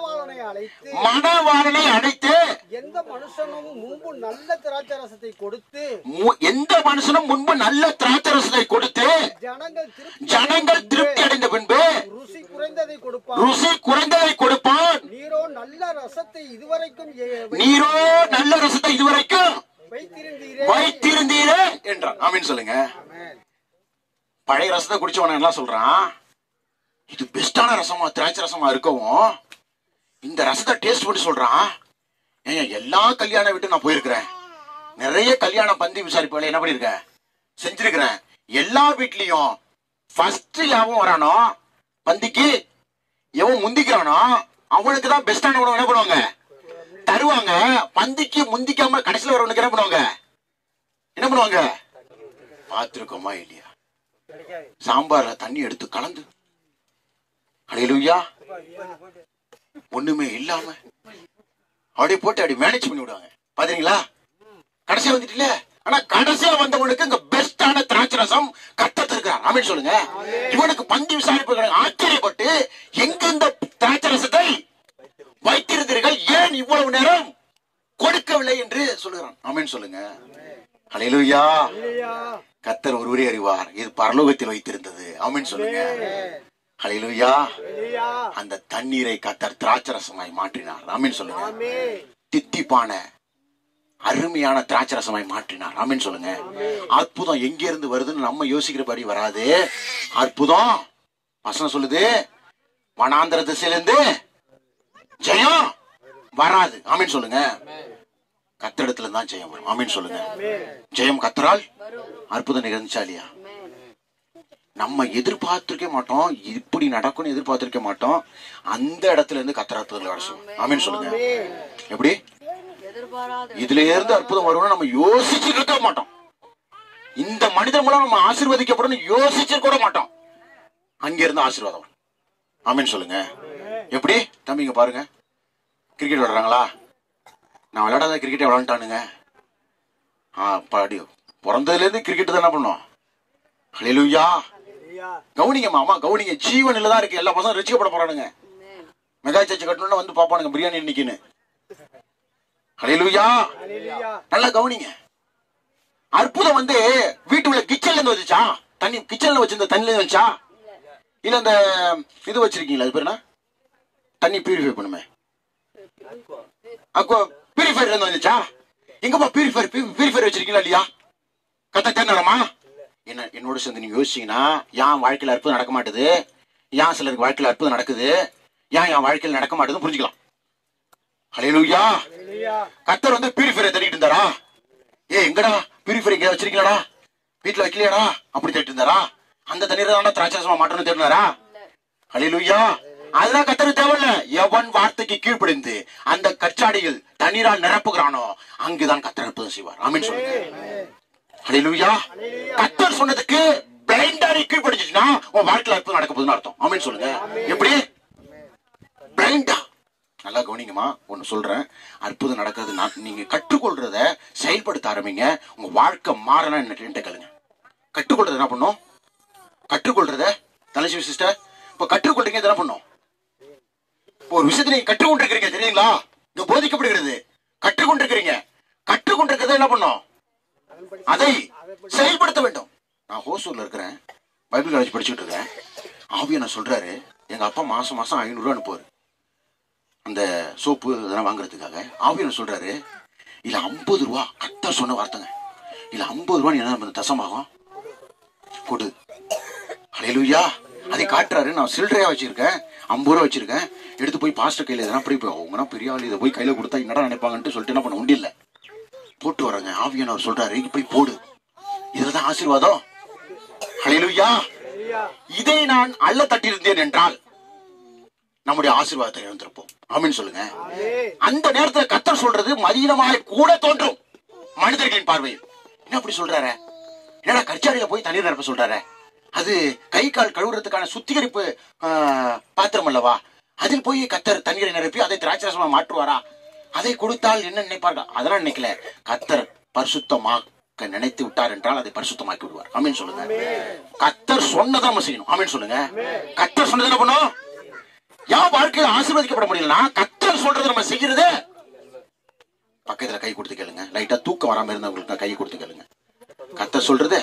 அழைத்து மணவாளனை அழைத்து எந்த மனுஷனும் முன்பு நல்ல திராட்சை ரசத்தை கொடுத்து மு- எந்த மனுஷனும் முன்பு நல்ல திராட்சரசத்தை கொடுத்து ஜனங்கள் திருப்தி ஜனங்கள் திருப்தி அடைந்த பின்பு ருசி குறைந்ததை கொடுப்பான் ருசி குறைந்ததை கொடுப்பான் நீரோ நல்ல ரசத்தை இதுவரைக்கும் எ- நீரோ நல்ல ரசத்தை இதுவரைக்கும் வைத்திருந்தீரே வைத்திருந்தீரே என்றான் ஆமீன் சொல்லுங்க ஆமென். பழைய ரசத்தை குடிச்சவன என்ன சொல்றான் இது பெஸ்டான ரசமா திராட்சை ரசமா இருக்கவும் இந்த ரசத்தை டேஸ்ட் பண்ணி சொல்றான் ஏன் எல்லா கல்யாண வீட்டு நான் போயிருக்கிறேன் நிறைய கல்யாண பந்தி விசாரிப்புகளை என்ன பண்ணிருக்கேன் செஞ்சிருக்கிறேன் எல்லா வீட்லயும் ஃபர்ஸ்ட் யாவும் வரானோ பந்திக்கு எவன் முந்திக்கிறானோ அவனுக்கு தான் பெஸ்டான உணவு என்ன பண்ணுவாங்க தருவாங்க பந்திக்கு முந்திக்காம கடைசியில் வரவனுக்கு என்ன பண்ணுவாங்க என்ன பண்ணுவாங்க பார்த்துருக்கோமா இல்லையா சாம்பார்ல தண்ணி எடுத்து கலந்து அடையலுயா ஒண்ணுமே இல்லாம அப்படியே போட்டு அப்படி மேனேஜ் பண்ணி விடுவாங்க பாத்தீங்களா கடைசியா வந்துட்டுல ஆனா கடைசியா வந்தவனுக்கு இங்க பெஸ்டான திராட்சை ரசம் கட்டத்து இருக்கிறார் ஆமீன் சொல்லுங்க இவனுக்கு பந்தி விசாரிப்புகள் ஆச்சரியப்பட்டு எங்க இந்த திராட்சை ரசத்தை வைத்திருந்தீர்கள் ஏன் இவ்வளவு நேரம் கொடுக்கவில்லை என்று சொல்லுகிறான் ஆமீன் சொல்லுங்க ஹalleluya இல்லையா கத்தர் ஒருவரே அறிவார் இது பரலோகத்தில் வைத்திருந்தது ஆமீன் சொல்லுங்க ஹalleluya இல்லையா அந்த தண்ணீரை கத்தர் திராட்சரசமாய் மாற்றினார் ஆமீன் சொல்லுங்க ஆமே தித்திப்பான அருமையான திராட்சரசமாய் மாற்றினார் ஆமீன் சொல்லுங்க அற்புதம் எங்க இருந்து வருதுன்னு நம்ம யோசிக்கிறபடி வராது அற்புதம் வசனம் சொல்லுது வனாந்திர திசையிலிருந்து ஜெயம் வராது ஆமீன் சொல்லுங்க கத்திடத்துல தான் ஜெயம் வரும் ஆமீன் சொல்லுங்க ஜெயம் கத்தரால் அற்புதம் நிகழ்ந்துச்சா இல்லையா நம்ம எதிர்பார்த்திருக்க மாட்டோம் இப்படி நடக்கும்னு எதிர்பார்த்திருக்க மாட்டோம் அந்த இடத்துல இருந்து கத்தர் அற்புதங்களை வர சொல்லுங்க ஆமீன் சொல்லுங்க எப்படி எதிர்பாராத இதுல இருந்து அற்புதம் வரும்னு நம்ம யோசிச்சு இருக்க மாட்டோம் இந்த மனிதன் மூலம் நம்ம ஆசீர்வதிக்கப்படும் யோசிச்சு கூட மாட்டோம் அங்க இருந்து ஆசீர்வாதம் வரும். ஆமீன் சொல்லுங்க எப்படி தம்பிங்க பாருங்க கிரிக்கெட் விளையாடுறாங்களா நான் விளையாடாத கிரிக்கெட்டை விளையாண்டானுங்க ஆ பாடி பிறந்ததுல இருந்து கிரிக்கெட் தான் என்ன பண்ணோம் ஹalleluya இல்லையா கவுனிங்க மாமா கவுனிங்க ஜீவனில தான் இருக்கு எல்லா பசங்களும் ரசிக்கப்பட போறானுங்க மெகா சர்ச் கட்டணும்னு வந்து பாப்பானுங்க பிரியாணி இன்னைக்குன்னு ஹalleluya இல்லையா நல்லா கவனிங்க அற்புதம் வந்து வீட்டுக்குள்ள கிச்சன்ல இருந்து வந்துச்சா தண்ணி கிச்சன்ல வச்சிருந்த தண்ணில இருந்து வந்துச்சா இல்ல அந்த இது வச்சிருக்கீங்களா அது பேர் என்ன தண்ணி பியூரிஃபை பண்ணுமே அக்கோ பியூரிஃபைல இருந்து வந்துச்சா எங்கப்பா பியூரிஃபை பியூரிஃபை வச்சிருக்கீங்களா இல்லையா கத்த தேர்ந்தரமா என்ன என்னோட சேர்ந்து நீங்க யோசிச்சீங்கன்னா ஏன் வாழ்க்கையில அற்புதம் நடக்க மாட்டுது ஏன் சிலருக்கு வாழ்க்கையில அற்புதம் நடக்குது ஏன் என் வாழ்க்கையில நடக்க மாட்டுதுன்னு புரிஞ்சுக்கலாம் ஹalleluya இல்லையா கத்தர் வந்து பியூரிஃபைரை தேடிட்டு இருந்தாரா ஏ எங்கடா பியூரிஃபை எங்க வச்சிருக்கீங்களாடா வீட்டுல வைக்கலையாடா அப்படி தேடிட்டு இருந்தாரா அந்த தண்ணீரை தான் திராட்சரசமா மாட்டணும்னு தேடினாரா ஹalleluya அதெல்லாம் கத்தருக்கு தேவையில்ல எவன் வார்த்தைக்கு கீழ்ப்படிந்து அந்த கச்சாடியில் தண்ணீரால் நிரப்புகிறானோ அங்குதான் கத்தர் அற்புதம் செய்வார் ஆமீன் சொல்லுங்க ஹalleluya கத்தர் சொன்னதுக்கு பிளைண்டா நீ கீழ்ப்படிஞ்சிச்சுன்னா உன் வாழ்க்கையில அற்புதம் நடக்க போகுதுன்னு அர்த்தம் ஆமீன் சொல்லுங்க எப்படி பிளைண்டா நல்லா கவனிங்கம்மா ஒன்னு சொல்றேன் அற்புதம் நடக்கிறது நான் நீங்க கற்றுக்கொள்றத செயல்படுத்த ஆரம்பிங்க உங்க வாழ்க்கை மாறனா என்ன கேளுங்க கற்றுக்கொள்றது என்ன பண்ணும் கற்றுக்கொள்றத தலைசி சிஸ்டர் இப்ப கற்றுக்கொள்றீங்க இது என்ன பண்ணும் இப்போ ஒரு விஷயத்தை நீங்க கற்றுக்கொண்டிருக்கிறீங்க தெரியுங்களா இது போதிக்கப்படுகிறது கற்றுக்கொண்டிருக்கிறீங்க கற்றுக்கொண்டிருக்கிறத என்ன பண்ணும் அதை செயல்படுத்த வேண்டும் நான் ஹோசூர்ல இருக்கிறேன் பைபிள் காலேஜ் படிச்சுட்டு இருக்கேன் ஆவியனை சொல்றாரு எங்க அப்பா மாசம் மாசம் ஐநூறு ரூபா அனுப்புவாரு அந்த சோப்பு இதெல்லாம் வாங்குறதுக்காக ஆவியனர் சொல்றாரு இல்ல ஐம்பது ரூபா கரெக்டா சொன்ன வார்த்தைங்க இல்ல ஐம்பது ரூபா நீ என்ன பண்ணு, தசமாகும் கொடு ஹalleluya அதை காட்டுறாரு நான் சில்லறையா வச்சிருக்கேன் ஐம்பது ரூபா வச்சிருக்கேன் எடுத்து போய் பாஸ்டர் கையில எதனா அப்படி போய் அவங்கன்னா பெரிய ஆள் இதை போய் கையில கொடுத்தா என்னடா நினைப்பாங்கன்ட்டு சொல்லிட்டு என்ன பண்ண முடியல போட்டு வராங்க ஆவியானவர் சொல்றாரு இப்படி போடு இதுலதான் ஆசீர்வாதம் ஹalleluya இதை நான் அள்ள தட்டியிருந்தேன் என்றால் நம்முடைய ஆசீர்வாதத்தை இழந்திருப்போம் ஆமீன் சொல்லுங்க அந்த நேரத்துல கத்தர் சொல்றது மதீனமாய் கூட தோன்றும் மனிதர்களின் பார்வையில் என்ன அப்படி சொல்றாரு என்னடா கச்சாடியில போய் தண்ணீர் நிரப்ப சொல்றாரு அது கை கால் கழுவுறதுக்கான சுத்திகரிப்பு ஆ, பாத்திரம் அல்லவா அதில் போய் கத்தர் தண்ணீரை நிரப்பி அதை திராட்சரசமா மாற்றுவாரா அதை கொடுத்தால் என்ன நினைப்பார்கள் அதெல்லாம் நினைக்கல கத்தர் பரிசுத்தமாக்க நினைத்து விட்டார் என்றால் அதை பரிசுத்தமாக்கி விடுவார் ஆமீன் சொல்லுங்க கத்தர் சொன்னதை நம்ம செய்யணும் ஆமீன் சொல்லுங்க கத்தர் சொன்னது என்ன பண்ணும் என் வாழ்க்கையில ஆசீர்வதிக்கப்பட முடியலன்னா கத்தர் கத்த சொல்றது நம்ம செய்யறது பக்கத்துல கை கொடுத்து கேளுங்க லைட்டா தூக்கம் வராம இருந்தவங்களுக்கு கை கொடுத்து கேளுங்க கத்த சொல்றது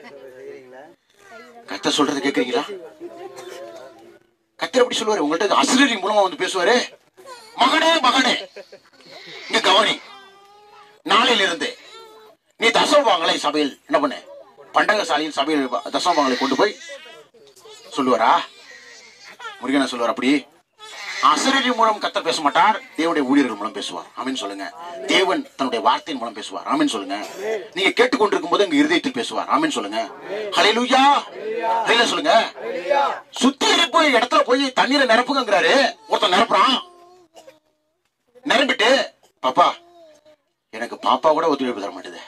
கத்த சொல்றது கேக்குறீங்களா கத்தர் எப்படி சொல்லுவாரு உங்கள்ட்ட அசிலரி மூலமா வந்து பேசுவாரு மகனே மகனே இங்க கவனி நாளையில இருந்து நீ தசவாங்களை சபையில் என்ன பண்ணு பண்டகசாலையில் சபையில் தசவாங்களை கொண்டு போய் சொல்லுவாரா முருகனை சொல்லுவார் அப்படி அசரீரி மூலம் கத்தர் பேச மாட்டார் தேவனுடைய ஊழியர்கள் மூலம் பேசுவார் ஆமீன் சொல்லுங்க தேவன் தன்னுடைய வார்த்தையின் மூலம் பேசுவார் ஆமீன் சொல்லுங்க நீங்க கேட்டுக்கொண்டிருக்கும் போது எங்க இருதயத்தில் பேசுவார் ஆமீன் சொல்லுங்க ஹalleluya ஹalleluya சொல்லுங்க சுத்திகரிப்பு இடத்துல போய் தண்ணீரை நிரப்புங்கிறாரு ஒருத்தன் நிரப்புறான் நிரம்பிட்டு பாப்பா எனக்கு பாப்பா கூட ஒத்துழைப்பு தர மாட்டேது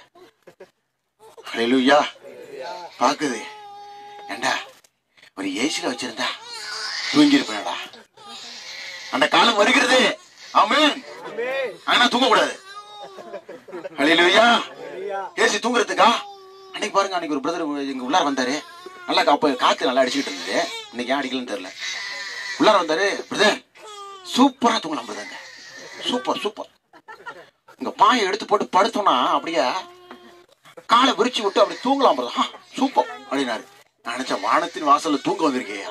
ஹalleluya பாக்குது ஏண்டா ஒரு ஏசில வச்சிருந்தா தூங்கி இருப்பேனடா அந்த காலம் வருகிறது ஆமென் ஆனா தூங்க கூடாது ஹalleluya ஏசி தூங்குறதுக்கா அன்னைக்கு பாருங்க அன்னைக்கு ஒரு பிரதர் எங்க உள்ளார வந்தாரு நல்லா காப்ப காத்து நல்லா அடிச்சுக்கிட்டு இருந்தது இன்னைக்கு ஏன் அடிக்கலன்னு தெரியல உள்ளார வந்தாரு பிரதர் சூப்பரா தூங்கலாம் பிரதங்க சூப்பர் சூப்பர் இங்க பாயை எடுத்து போட்டு படுத்தோம்னா அப்படியே காலை விரிச்சு விட்டு அப்படி தூங்கலாம் பிரதர் ஆ, சூப்பர் அப்படின்னாரு நான் நினைச்சேன் வானத்தின் வாசல்ல தூங்க வந்திருக்கேன்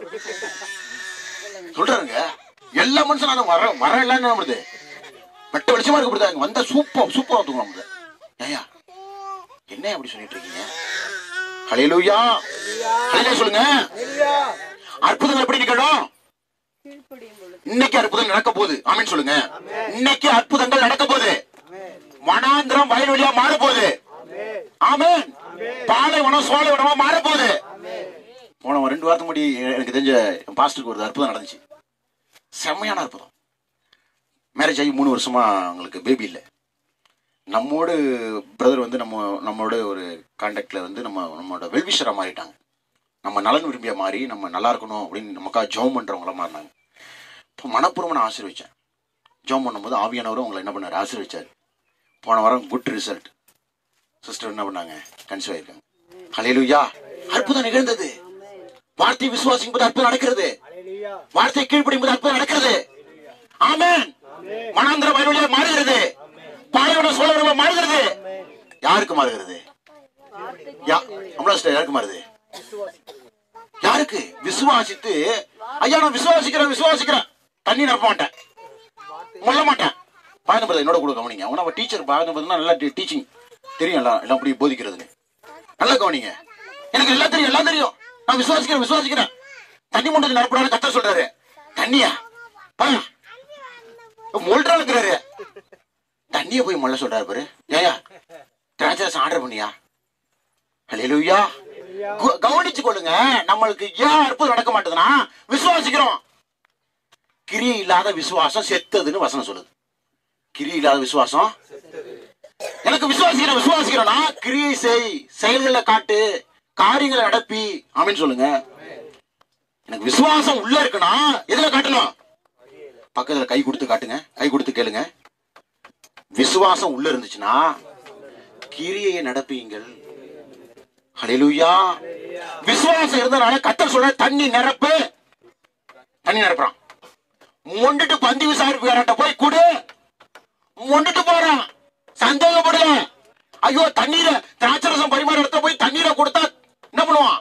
சொல்றாருங்க எல்லா மனுஷனும் வர வர இல்லைன்னு நம்மளுது வெட்ட வெளிச்சமா இருக்க முடியாது வந்தா சூப்பர் சூப்பரா தூங்கலாம் முடியாது ஏயா என்ன அப்படி சொல்லிட்டு இருக்கீங்க ஹalleluya ஹalleluya சொல்லுங்க அற்புதங்கள் எப்படி நிக்கணும் கீழ்ப்படியும் பொழுது இன்னைக்கு அற்புதம் நடக்க போகுது ஆமென் சொல்லுங்க இன்னைக்கு அற்புதங்கள் நடக்க போகுது வனாந்திரம் வயல்வெளியா மாற போகுது ஆமென் பாலைவனம் சோலைவனமா மாற போகுது போன ஒரு ரெண்டு வாரத்துக்கு முன்னாடி எனக்கு தெரிஞ்ச என் பாஸ்டருக்கு ஒரு அற்புதம் நடந்துச்சு செம்மையான அற்புதம் மேரேஜ் ஆகி மூணு வருஷமா அவங்களுக்கு பேபி இல்லை நம்மோடு பிரதர் வந்து நம்ம நம்மளோட ஒரு கான்டாக்ட்ல வந்து நம்ம நம்மளோட வெல்விஷரா மாறிட்டாங்க நம்ம நலன் விரும்பிய மாறி நம்ம நல்லா இருக்கணும் அப்படின்னு நமக்காக ஜெபம் பண்றவங்கள மாறினாங்க இப்போ மனப்பூர்வம் நான் ஆசீர்வச்சேன் ஜெபம் பண்ணும்போது ஆவியானவரும் அவங்களை என்ன பண்ணாரு ஆசீர்வச்சாரு போன வாரம் குட் ரிசல்ட் சிஸ்டர் என்ன பண்ணாங்க கன்சீவ் ஆயிருக்காங்க ஹalleluya அற்புதம் நிகழ்ந்தது வார்த்தை விசுவாசிக்கும் போது அற்புதம் நடக்கிறது வார்த்தை கீழ்ப்படியும் போது அற்புதம் நடக்கிறது ஆமென் மனாந்திர வயலுடைய மாறுகிறது பாலைவன சோழர்கள மாறுகிறது யாருக்கு மாறுகிறது யா அம்பளா சிஸ்டர் யாருக்கு மாறுது யாருக்கு விசுவாசித்து ஐயா நான் விசுவாசிக்கிறேன் விசுவாசிக்கிறேன் தண்ணி நிரப்ப மாட்டேன் முள்ள மாட்டேன் பாயந்த பிரதர் என்னோட கூட கவனிங்க அவங்க நம்ம டீச்சர் பாயந்த பிரதர்னா நல்லா டீச்சிங் தெரியும் எல்லாம் எல்லாம் அப்படி போதிக்கிறதுன்னு நல்லா கவனிங்க எனக்கு எல்லாம் தெரியும் எல்லாம் தெரியும் நான் விசுவாசிக்கிறேன் விசுவாசிக்கிறேன் தண்ணி மூட்டை நிரப்படான்னு கத்த சொல்றாரு தண்ணியா பா மொல்றாங்கிறாரு தண்ணிய போய் மொல்ல சொல்றாரு பாரு ஏயா திராட்சரசம் ஆர்டர் பண்ணியா ஹalleluya கு- கவனிச்சு கொள்ளுங்க நம்மளுக்கு ஏன் அற்புதம் நடக்க மாட்டேதுன்னா விசுவாசிக்கிறோம் கிரியை இல்லாத விசுவாசம் செத்ததுன்னு வசனம் சொல்லுது கிரியை இல்லாத விசுவாசம் எனக்கு விசுவாசிக்கிறேன் விசுவாசிக்கிறேன்னா கிரியை செய் செயல்களை காட்டு காரியங்களை நடப்பி ஆமென்னு சொல்லுங்க எனக்கு விசுவாசம் உள்ள இருக்குன்னா எதுல காட்டணும் பக்கத்துல கை கொடுத்து காட்டுங்க கை கொடுத்து கேளுங்க விசுவாசம் உள்ள இருந்துச்சுன்னா கிரியையை நடப்பீங்கள் ஹalleluya விசுவாசம் இருந்தனால கத்தர் சொல்ற தண்ணி நிரப்பு தண்ணி நிரப்புறான் மொண்டுட்டு பந்தி விசாரிப்புக்காரட்ட போய் குடு மொண்டுட்டு போறான் சந்தேகப்படல ஐயோ தண்ணீரை திராட்சரசம் பரிமாற இடத்துல போய் தண்ணீரை கொடுத்தா என்ன பண்ணுவான்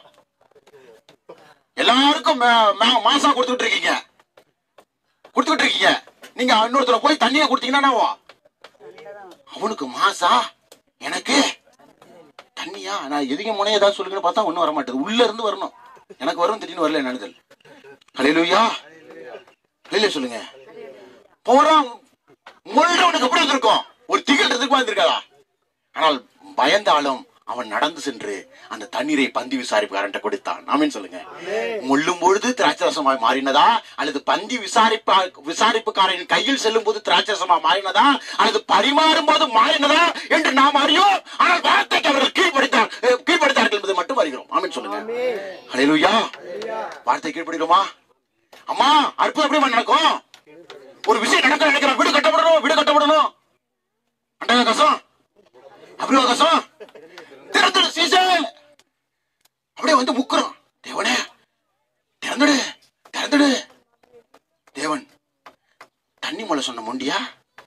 எல்லாருக்கும் மா- மா- மாசா கொடுத்துட்டு இருக்கீங்க கொடுத்துட்டு இருக்கீங்க நீங்க இன்னொருத்தர போய் தண்ணியை கொடுத்தீங்கன்னா என்ன ஆகும்? அவனுக்கு மாசா எனக்கு தண்ணியா நான் எதுக்கு முனைய ஏதாவது சொல்லுங்கன்னு பார்த்தா ஒண்ணும் வர மாட்டேது உள்ள இருந்து வரணும் எனக்கு வரும் திடீர்னு வரல நினைதல் ஹalleluya ஹalleluya சொல்லுங்க போறான் முள்ளவனுக்கு எப்படி இருந்திருக்கும் ஒரு திகில் இருந்திருக்குமா இருந்திருக்காதா ஆனால் பயந்தாலும் அவன் நடந்து சென்று அந்த தண்ணீரை பந்தி விசாரிப்புக்காரன்ட்ட கொடுத்தான் ஆமென் சொல்லுங்க முள்ளும் பொழுது திராட்சரசமாய் மாறினதா அல்லது பந்தி விசாரிப்பா விசாரிப்புக்காரன் கையில் செல்லும் போது திராட்சரசமா மாறினதா அல்லது பரிமாறும் போது மாறினதா என்று நாம் அறியோம் ஆனால் வார்த்தைக்கு அவர்கள் கீழ்படித்தார் அஹ், கீழ்படித்தார்கள் என்பதை மட்டும் அறிகிறோம் ஆமென் சொல்லுங்க ஹalleluya வார்த்தை கீழ்படிக்கிறோமா அம்மா அற்புதம் எப்படி நடக்கும் ஒரு விஷயம் நடக்க நினைக்கிறேன் வீடு கட்டப்படணும் வீடு கட்டப்படணும் அண்டக கசம் அப்படி ஒரு கசம் திறந்துடு சீச அப்படியே வந்து முக்குறோம் தேவனே திறந்துடு திறந்துடு தேவன் தண்ணி மலை சொன்ன முண்டியா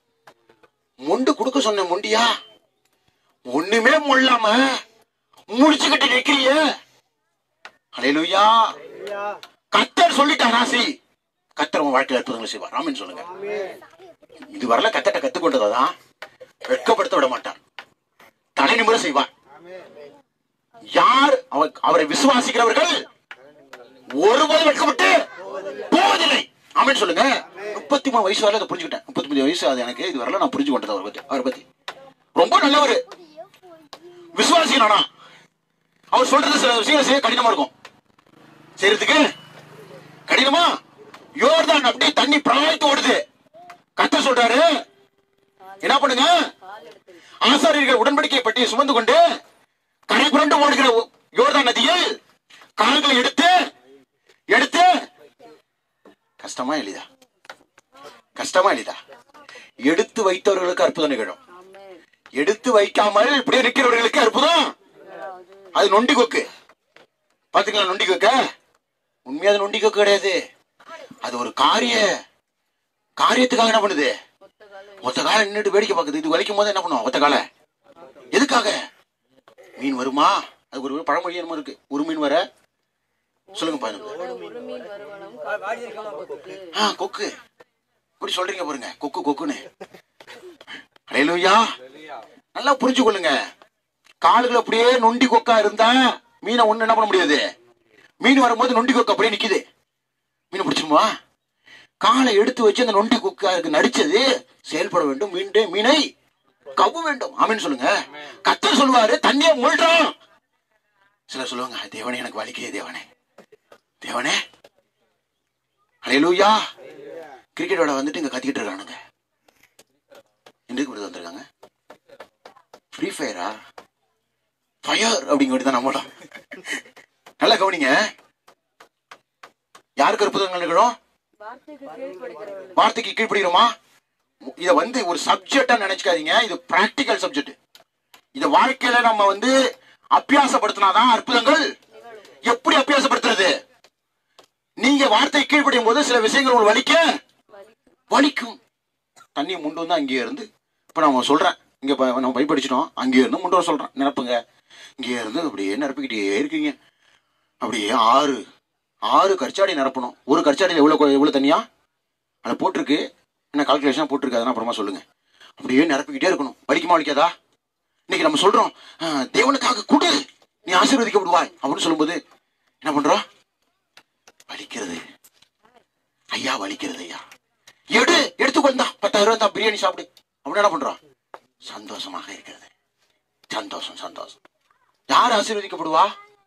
முண்டு கொடுக்க சொன்ன முண்டியா ஒண்ணுமே முள்ளாம முடிச்சுக்கிட்டு நிக்கிறிய அலையலுயா ஐயா கத்தர் சொல்லிட்டார் ராசி கத்தர் உன் வாழ்க்கையில் அற்புதங்களை செய்வார் ராமன் சொல்லுங்க இது வரல கத்தட்ட கத்துக்கொண்டதான் வெட்கப்படுத்த விட மாட்டார் தலை நிமிர செய்வார் யார் அவர் அவரை விசுவாசிக்கிறவர்கள் ஒருபோதும் வெட்கப்பட்டு போவதில்லை ஆமென் சொல்லுங்க முப்பத்தி மூணு வயசு வரல அதை புரிஞ்சுக்கிட்டேன் முப்பத்தி மூணு வயசு அது எனக்கு இது வரல நான் புரிஞ்சு கொண்டது அவரை பத்தி அவரை பத்தி ரொம்ப நல்லவர் விசுவாசிக்கணும் அவர் சொல்றது சில விஷயங்கள் செய்ய கடினமா இருக்கும் செய்யறதுக்கு கடினமா யோர்தான் அப்படியே தண்ணி பிரவாகித்து ஓடுது கத்த சொல்றாரு என்ன பண்ணுங்க ஆசாரியர்கள் உடன்படிக்கை பற்றி சுமந்து கொண்டு கரை புரண்டு ஓடுகிற ஓ- யோர்தான் நதியில் கால்களை எடுத்து எடுத்து கஷ்டமா எளிதா கஷ்டமா எளிதா எடுத்து வைத்தவர்களுக்கு அற்புதம் நிகழும் ஆமென் எடுத்து வைக்காமல் இப்படியே நிற்கிறவர்களுக்கு அற்புதம் அது நொண்டி கொக்கு பாத்துக்கலாம் நொண்டி கொக்க உண்மையா அது நொண்டி கொக்கு கிடையாது அது ஒரு காரிய காரியத்துக்காக என்ன பண்ணுது ஒத்த காலம் ஒத்த கால நின்றுட்டு வேடிக்கை பார்க்குது இது வலிக்கும் போது என்ன பண்ணும் ஒத்த கால எதுக்காக மீன் வருமா அது ஒரு பழமொழி என்னமோ இருக்கு ஒரு மீன் வர சொல்லுங்க பாருங்க ஒரு மீன் வருவனம் காப்பாற்றுவதற்கு ஆ கொக்கு இப்படி சொல்றீங்க பாருங்க கொக்கு கொக்குன்னு அலையலுயா நல்லா புரிஞ்சு கொள்ளுங்க காலுகள் அப்படியே நொண்டி கொக்கா இருந்தா மீனை ஒண்ணு என்ன பண்ண முடியாது மீன் வரும்போது நொண்டி கொக்கு அப்படியே நிக்குது மீனை பிடிச்சிருமா காலை எடுத்து வச்சு அந்த நொண்டி கொக்காருக்கு நடிச்சது செயல்பட வேண்டும் மீண்டே மீனை கவு வேண்டும் ஆமீன் சொல்லுங்க கத்தர் சொல்லுவாரு தண்ணியை மூழ்கிறோம் சிலர் சொல்லுவாங்க தேவனே எனக்கு வலிக்குதே தேவனே தேவனே அலையலூயா கிரிக்கெட் விளையாட வந்துட்டு இங்க கத்திக்கிட்டு இருக்கானுங்க எதுக்கு இப்படி வந்திருக்காங்க ஃப்ரீ ஃபயரா ஃபயர் அப்படிங்கிறது தான் நம்மளும் நல்லா கவனிங்க யாருக்கு அற்புதங்கள் நிகழும் வார்த்தைக்கு கீழ்ப்படுகிறவர்கள் வார்த்தைக்கு கீழ்ப்படுகிறோமா இத வந்து ஒரு சப்ஜெக்டா நினைச்சுக்காதீங்க இது பிராக்டிக்கல் சப்ஜெக்ட் இத வாழ்க்கையில நம்ம வந்து அபியாசப்படுத்தினாதான் அற்புதங்கள் எப்படி அபியாசப்படுத்துறது நீங்க வார்த்தை கீழ்ப்படியும் போது சில விஷயங்கள் உங்களுக்கு வலிக்க வலிக்கும் தண்ணி முண்டு வந்து அங்கேயே இருந்து இப்ப நான் சொல்றேன் இங்க ப- நம்ம பைப் அடிச்சிட்டோம் அங்கேயே இருந்து முண்டு வர சொல்றேன் நிரப்புங்க இங்கேயே இருந்து அப்படியே நிரப்பிக்கிட்டே இருக்கீங்க அப்படியே ஆறு ஆறு கற்சாடி நிரப்பணும் ஒரு கற்சாடியில் எவ்வளவு எவ்வளவு தண்ணியா அதில் போட்டிருக்கு என்ன கால்குலேஷன் போட்டிருக்கு அதெல்லாம் அப்புறமா சொல்லுங்க அப்படியே நிரப்பிக்கிட்டே இருக்கணும் வலிக்குமா வலிக்காதா இன்னைக்கு நம்ம சொல்றோம் "ஆ, தேவனுக்காக கொடு நீ ஆசீர்வதிக்கப்படுவாய் அப்படின்னு சொல்லும்போது என்ன பண்றோம் வலிக்கிறது ஐயா வலிக்கிறது ஐயா எடு எடுத்துக்கொண்டா பத்தாயிரம் ரூபாய் தான் பிரியாணி சாப்பிடு அப்படின்னு என்ன பண்றோம் சந்தோஷமாக இருக்கிறது சந்தோஷம் சந்தோஷம் யார் ஆசீர்வதிக்கப்படுவா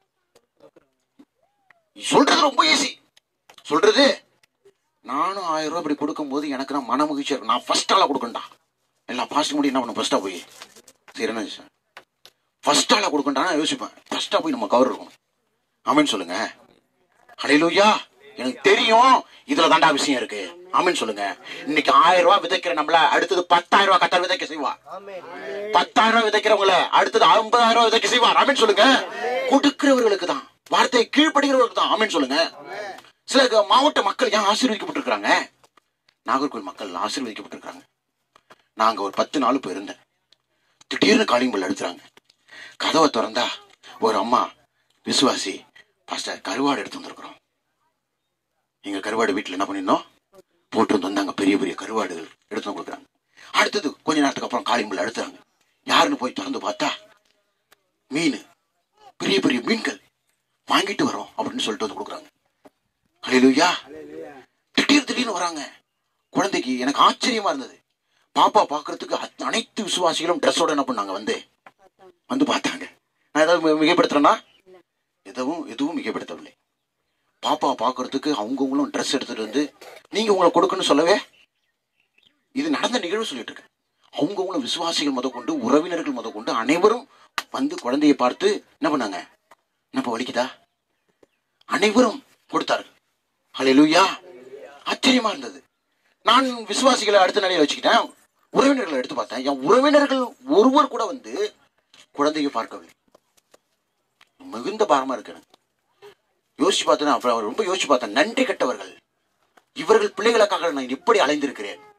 சொல்றது ரொம்ப ஈஸி சொல்றது நானும் ஆயிரம் ரூபாய் இப்படி கொடுக்கும்போது எனக்கு நான் மன மகிழ்ச்சியா இருக்கும் நான் ஃபர்ஸ்ட் ஆளா கொடுக்கண்டா எல்லாம் பாஸ்ட் முடி என்ன பண்ண ஃபர்ஸ்டா போய் சரி என்ன சார் ஃபர்ஸ்ட் ஆளா கொடுக்கண்டா நான் யோசிப்பேன் ஃபர்ஸ்டா போய் நம்ம கவர் இருக்கணும் ஆமீன் சொல்லுங்க ஹalleluya எனக்கு தெரியும் இதுல தாண்டா விஷயம் இருக்கு ஆமீன் சொல்லுங்க இன்னைக்கு ஆயிரம் ரூபாய் விதைக்கிற நம்மள அடுத்தது பத்தாயிரம் ரூபாய் கத்தார் விதைக்க செய்வா பத்தாயிரம் ரூபாய் விதைக்கிறவங்கள அடுத்தது ஐம்பதாயிரம் ரூபாய் விதைக்க செய்வார் ஆமீன் சொல்லுங்க கொடுக்கிறவர்களுக்கு தான் வார்த்தை கீழ்ப்படுகிறவர்களுக்கு தான் ஆமீன் சொல்லுங்க சில க- மாவட்ட மக்கள் ஏன் ஆசீர்வதிக்கப்பட்டிருக்கிறாங்க நாகர்கோவில் மக்கள் ஆசீர்வதிக்கப்பட்டிருக்கிறாங்க நாங்க ஒரு பத்து நாள் போயிருந்தேன் திடீர்னு காலிங் பெல் அடிச்சுறாங்க கதவை திறந்தா ஒரு அம்மா விசுவாசி பாஸ்டர் கருவாடு எடுத்து வந்திருக்கிறோம் எங்க கருவாடு வீட்டுல என்ன பண்ணிருந்தோம் போட்டு வந்து வந்தாங்க பெரிய பெரிய கருவாடுகள் எடுத்து வந்து கொடுக்குறாங்க அடுத்தது கொஞ்ச நேரத்துக்கு அப்புறம் காலிங் பெல் அடிச்சாங்க யாருன்னு போய் திறந்து பார்த்தா மீன் பெரிய பெரிய மீன்கள் வாங்கிட்டு வரோம் அப்படின்னு சொல்லிட்டு வந்து கொடுக்குறாங்க ஹalleluya திடீர் திடீர்னு வராங்க குழந்தைக்கு எனக்கு ஆச்சரியமா இருந்தது பாப்பா பார்க்கறதுக்கு அத்- அனைத்து விசுவாசிகளும் ட்ரெஸ்ஸோட என்ன பண்ணாங்க வந்து வந்து பார்த்தாங்க நான் ஏதாவது மி- மிகைப்படுத்துறேன்னா எதுவும் எதுவும் மிகைப்படுத்தவில்லை பாப்பா பார்க்கறதுக்கு அவங்கவுங்களும் ட்ரெஸ் எடுத்துட்டு வந்து நீங்க உங்களை கொடுக்கணும்னு சொல்லவே இது நடந்த நிகழ்வு சொல்லிட்டு இருக்கேன் அவங்கவுங்களும் விசுவாசிகள் முத கொண்டு உறவினர்கள் முத கொண்டு அனைவரும் வந்து குழந்தையை பார்த்து என்ன பண்ணாங்க என்னப்பா வலிக்குதா அனைவரும் கொடுத்தார்கள் ஹalleluya ஆச்சரியமா இருந்தது நான் விசுவாசிகளை அடுத்த நிலையில வச்சுக்கிட்டேன் உறவினர்களை எடுத்து பார்த்தேன் என் உறவினர்கள் ஒருவர் கூட வந்து குழந்தையை பார்க்கவில்லை மிகுந்த பாரமா இருக்கு எனக்கு யோசிச்சு பார்த்தேன் அப்புறம் அவர் ரொம்ப யோசிச்சு பார்த்தேன் நன்றி கெட்டவர்கள் இவர்கள் பிள்ளைகளுக்காக நான் எப்படி அலைந்திருக்கிறேன்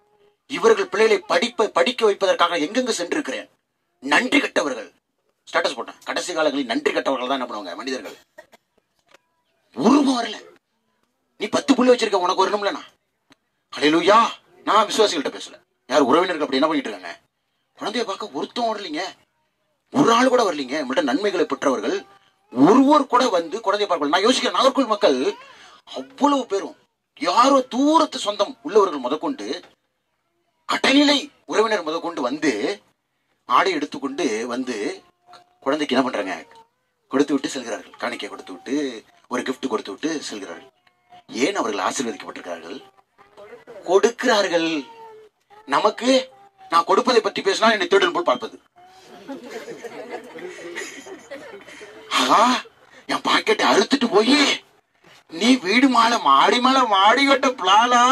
இவர்கள் பிள்ளைகளை படிப்ப படிக்க வைப்பதற்காக எங்கெங்க சென்றிருக்கிறேன் நன்றி கட்டவர்கள் ஸ்டேட்டஸ் போட்டேன் கடைசி காலங்களில் நன்றி கட்டவர்கள் தான் என்ன பண்ணுவாங்க மனிதர்கள் உருவம் வரல நீ பத்து புள்ளி வச்சிருக்க உனக்கு வரணும்லண்ணா ஹalleluya நான் விசுவாசிகள்கிட்ட பேசல யார் உறவினர்கள் அப்படி என்ன பண்ணிட்டு இருக்காங்க குழந்தைய பார்க்க ஒருத்தம் வரலீங்க ஒரு ஆள் கூட வரலீங்க நம்மள்ட்ட நன்மைகளை பெற்றவர்கள் ஒருவர் கூட வந்து குழந்தைய பார்க்கல நான் யோசிக்கிறேன் நாகர்கோவில் மக்கள் அவ்வளவு பேரும் யாரோ தூரத்து சொந்தம் உள்ளவர்கள் முதற்கொண்டு கடைநிலை உறவினர் முதற்கொண்டு வந்து ஆடை எடுத்துக்கொண்டு வந்து குழந்தைக்கு என்ன பண்றாங்க கொடுத்து விட்டு செல்கிறார்கள் காணிக்கை கொடுத்து விட்டு ஒரு gift கொடுத்து விட்டு செல்கிறார்கள் ஏன் அவர்கள் ஆசீர்வதிக்கப்பட்டிருக்கிறார்கள் கொடுக்கிறார்கள் நமக்கு நான் கொடுப்பதை பற்றி பேசினா என்னை திருடன் போல் பார்ப்பது ஆஹா என் பாக்கெட்டை அறுத்துட்டு போய் நீ வீடு மாலை மாடி மேல மாடி கட்ட பிளாலா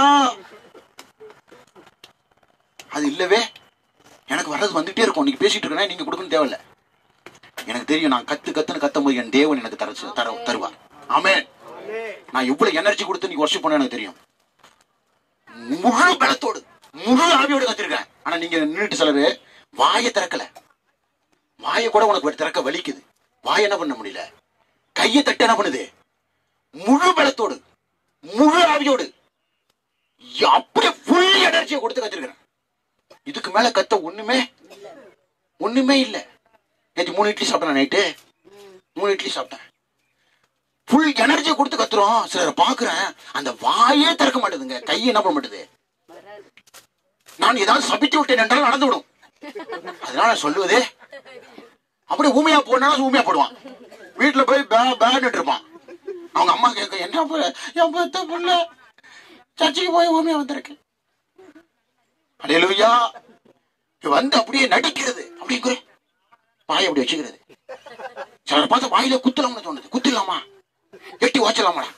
அது இல்லவே எனக்கு வர்றது வந்துட்டே இருக்கும் நீங்க பேசிட்டு இருக்கேன்னா நீங்க கொடுக்கணும் தேவையில்ல எனக்கு தெரியும் நான் கத்து கத்துன்னு கத்தும் போது என் தேவன் எனக்கு தர தர தருவார் ஆமே நான் எவ்வளவு எனர்ஜி கொடுத்து நீங்க ஒர்ஷிப் பண்ண எனக்கு தெரியும் முழு பலத்தோடு முழு ஆவியோடு கத்திருக்கேன் ஆனா நீங்க நின்றுட்டு சிலரு வாயை திறக்கல வாயை கூட உனக்கு திறக்க வலிக்குது வாய் என்ன பண்ண முடியல கையை தட்டு என்ன பண்ணுது முழு பலத்தோடு முழு ஆவியோடு அப்படியே ஃபுல் எனர்ஜியை கொடுத்து கத்திருக்கிறேன் இதுக்கு மேல கத்த ஒண்ணுமே ஒண்ணுமே இல்ல நேற்று மூணு இட்லி சாப்பிட்டேன் நைட்டு மூணு இட்லி சாப்பிட்டேன் ஃபுல் எனர்ஜி கொடுத்து கத்துறோம் சிலரை பாக்குறேன் அந்த வாயே திறக்க மாட்டேதுங்க கை என்ன பண்ண மாட்டேது நான் ஏதாவது சபித்து விட்டேன் என்றால் நடந்து விடும் அதனால சொல்லுவதே அப்படி ஊமையா போனா ஊமையா போடுவான் வீட்டுல போய் பே பேன்னு இருப்பான் அவங்க அம்மா கேட்க என்ன பு- என் பெத்த புள்ள சர்ச்சைக்கு போய் ஊமையா வந்திருக்கு அடையலுயா வந்து அப்படியே நடிக்கிறது அப்படிங்கிற வாயை அப்படி வச்சுக்கிறது சிலரை பார்த்து வாயில குத்தலாம்னு தோணுது குத்திடலாமா எட்டி ஓச்சலாமாடா